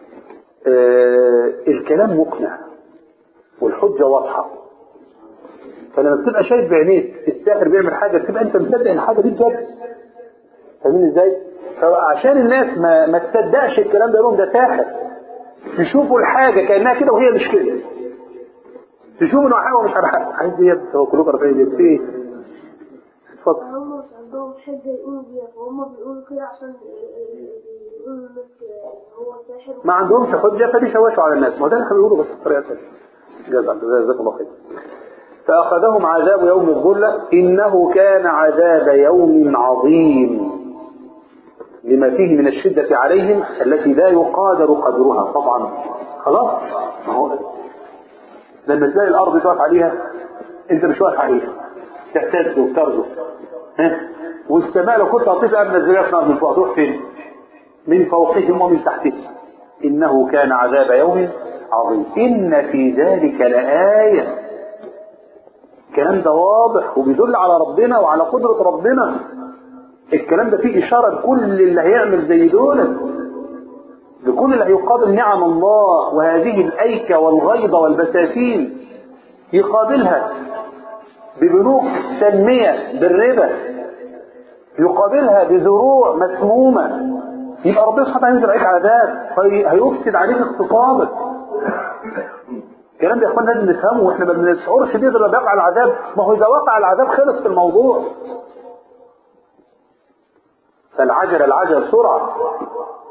آه الكلام مقنع والحجه واضحه فلما بتبقى شايف بعينيك الساحر بيعمل حاجه تبقى انت مصدق ان الحاجه دي بجد فاهمين ازاي؟ فعشان الناس ما ما تصدقش الكلام ده لهم ده ساحر يشوفوا الحاجه كانها كده وهي مش كده تشوفوا انه حاجه ومش على حاجه عايز ايه هو كلكم عارفين في ايه؟ اتفضل هم مش عندهم حجة يقولوا بيها فهم بيقولوا كده عشان يقولوا للناس هو ساحر ما عندهمش حجه فبيشوشوا على الناس ما ده اللي كانوا بيقولوا بس بطريقه ثانيه جزاك جزاك الله خير فأخذهم عذاب يوم الظلة إنه كان عذاب يوم عظيم لما فيه من الشدة عليهم التي لا يقادر قدرها طبعا خلاص ما هو لما تلاقي الأرض تقف عليها أنت مش واقف عليها تهتز وبترجف ها والسماء لو كنت هطيف قبل الزجاج نار من فوق تروح فين؟ من فوقهم ومن تحتهم إنه كان عذاب يوم عظيم إن في ذلك لآية الكلام ده واضح وبيدل على ربنا وعلى قدرة ربنا الكلام ده فيه إشارة لكل اللي هيعمل زي دول لكل اللي هيقابل نعم الله وهذه الأيكة والغيضة والبساتين يقابلها ببنوك تنمية بالربا يقابلها بزروع مسمومة يبقى ربنا سبحانه وتعالى ينزل عليك عذاب هيفسد عليك اقتصادك الكلام ده يا اخوان لازم نفهمه واحنا ما بنشعرش بيه لما بيقع العذاب ما هو اذا وقع العذاب خلص في الموضوع فالعجل العجل سرعة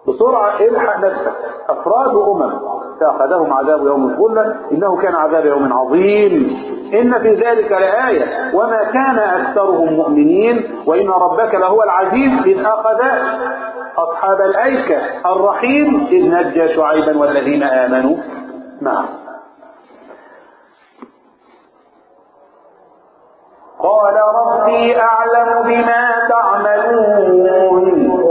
بسرعة الحق نفسك أفراد وأمم فأخذهم عذاب يوم الظلة إنه كان عذاب يوم عظيم إن في ذلك لآية وما كان أكثرهم مؤمنين وإن ربك لهو العزيز إذ أخذ أصحاب الأيكة الرحيم إذ نجى شعيبا والذين آمنوا معه قال ربي أعلم بما تعملون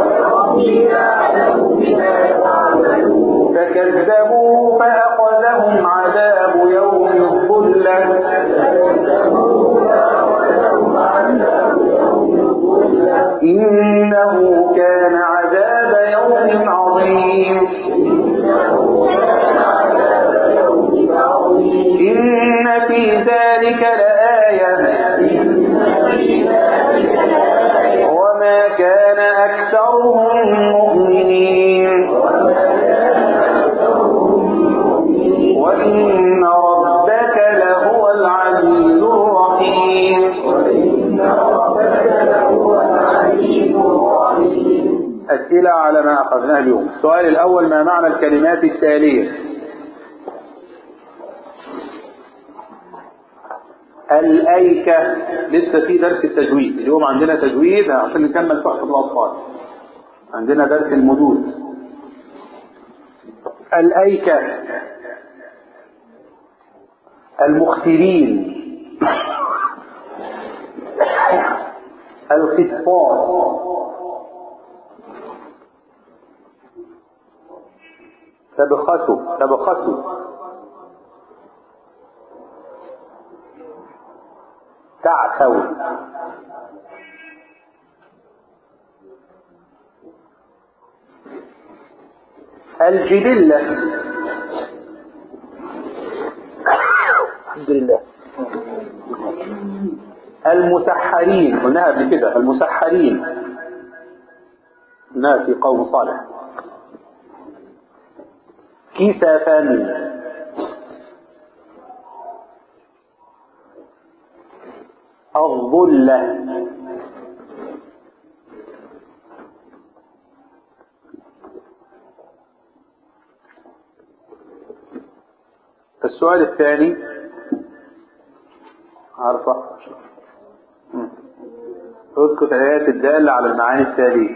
فكذبوا فأخذهم عذاب يوم الظلة إنه كان عذاب يوم عظيم إن في ذلك لآية وما كان أكثرهم مؤمنين وإن ربك لهو العزيز الرحيم أسئلة على ما أخذناه اليوم السؤال الأول ما معنى الكلمات التالية الأيكة لسه في درس التجويد اليوم عندنا تجويد عشان نكمل تحفة الأطفال عندنا درس المدود الأيكة المخسرين الخطاط تبخسوا تبخسوا تعثوا الجبلة الحمد لله المسحرين قلناها قبل كده المسحرين قلناها في قوم صالح كسفا الظلة السؤال الثاني عارفة مم. اذكر الآيات الدالة على المعاني التالية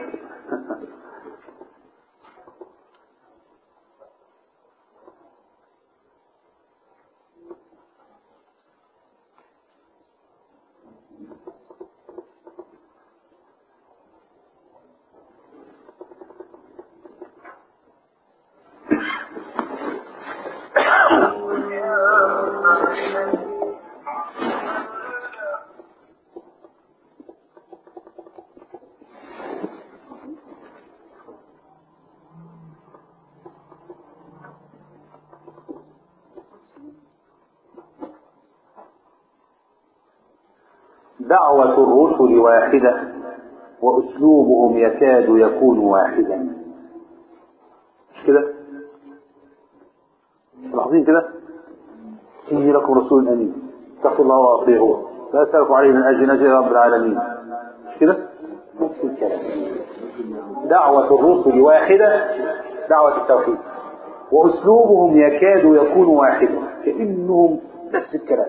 دعوة الرسل واحدة وأسلوبهم يكاد يكون واحدا مش كده؟ ملاحظين كده؟ إني لكم رسول أمين اتقوا الله وأطيعوه لا أسألكم عليه من أجل نجل رب العالمين مش كده؟ نفس الكلام دعوة الرسل واحدة دعوة التوحيد وأسلوبهم يكاد يكون واحدا كأنهم نفس الكلام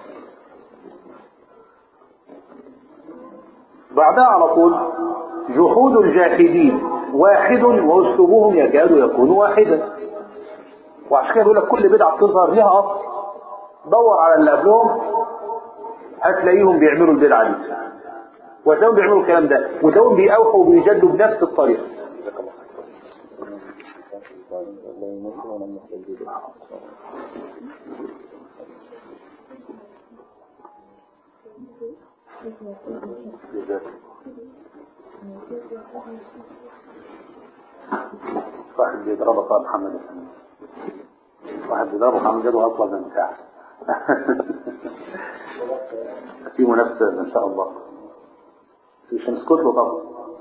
بعدها على طول جحود الجاحدين واحد واسلوبهم يكاد يكون واحدا وعشان كده بيقول لك كل بدعه بتظهر ليها اصل دور على اللي قبلهم هتلاقيهم بيعملوا البدعه دي وتلاقيهم بيعملوا الكلام ده وتلاقيهم بيأوحوا وبيجدوا بنفس الطريقه واحد بيضربك قال محمد اسمه واحد بيضربك محمد جدو اطول من بتاعك في منافسة ان شاء الله بس مش هنسكت له طبعا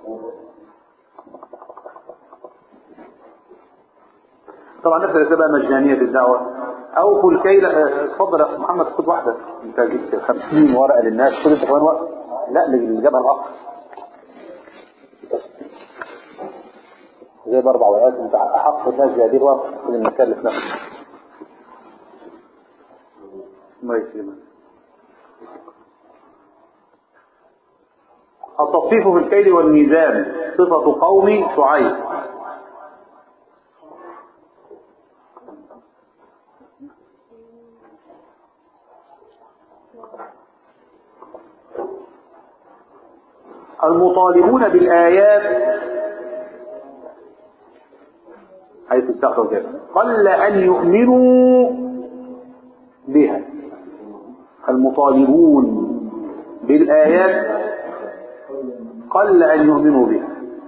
طبعا نفس الاسئله مجانيه في الدعوه اوفوا الكيل اه، اتفضل يا أخ محمد خد واحده انت جبت 50 ورقه للناس خد انت كمان ورقه لا اللي جابها الاخ زي باربع وقت انت احق الناس بهذه الوقت من المكان اللي في نفسك الله يسلمك التصفيف في الكيل والميزان صفة قوم شعيب المطالبون بالآيات حيث استخدموا كده قل أن يؤمنوا بها المطالبون بالآيات قل أن يؤمنوا بها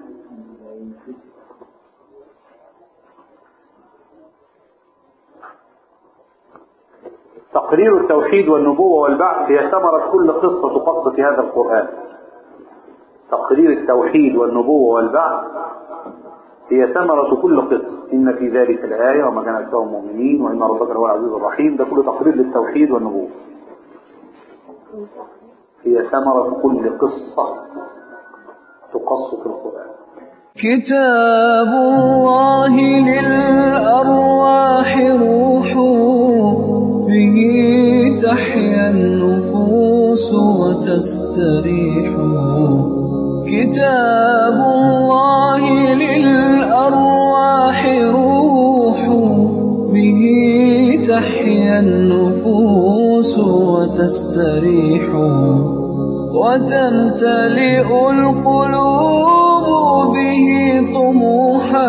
تقرير التوحيد والنبوة والبعث هي ثمرة كل قصة تقص في هذا القرآن تقرير التوحيد والنبوة والبعث هي ثمرة كل قصة إن في ذلك الآية وما كان أكثرهم مؤمنين وإن ربك هو العزيز الرحيم ده كله تقرير للتوحيد والنبوة هي ثمرة كل قصة تقص في القرآن كتاب الله للأرواح روح به تحيا النفوس وتستريح كتاب الله للأرواح روح به تحيا النفوس وتستريح وتمتلئ القلوب به طموحا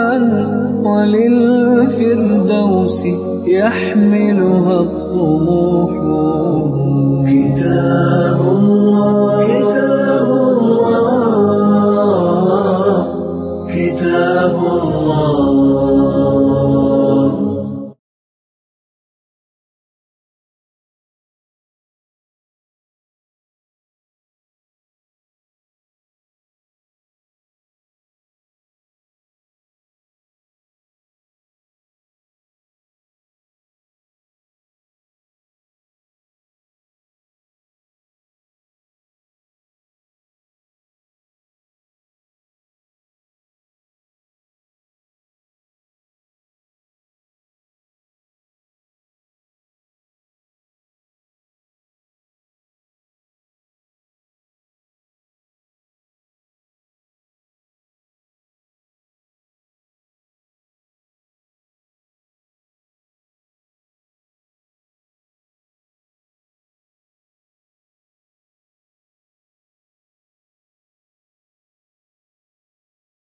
وللفردوس يحملها الطموح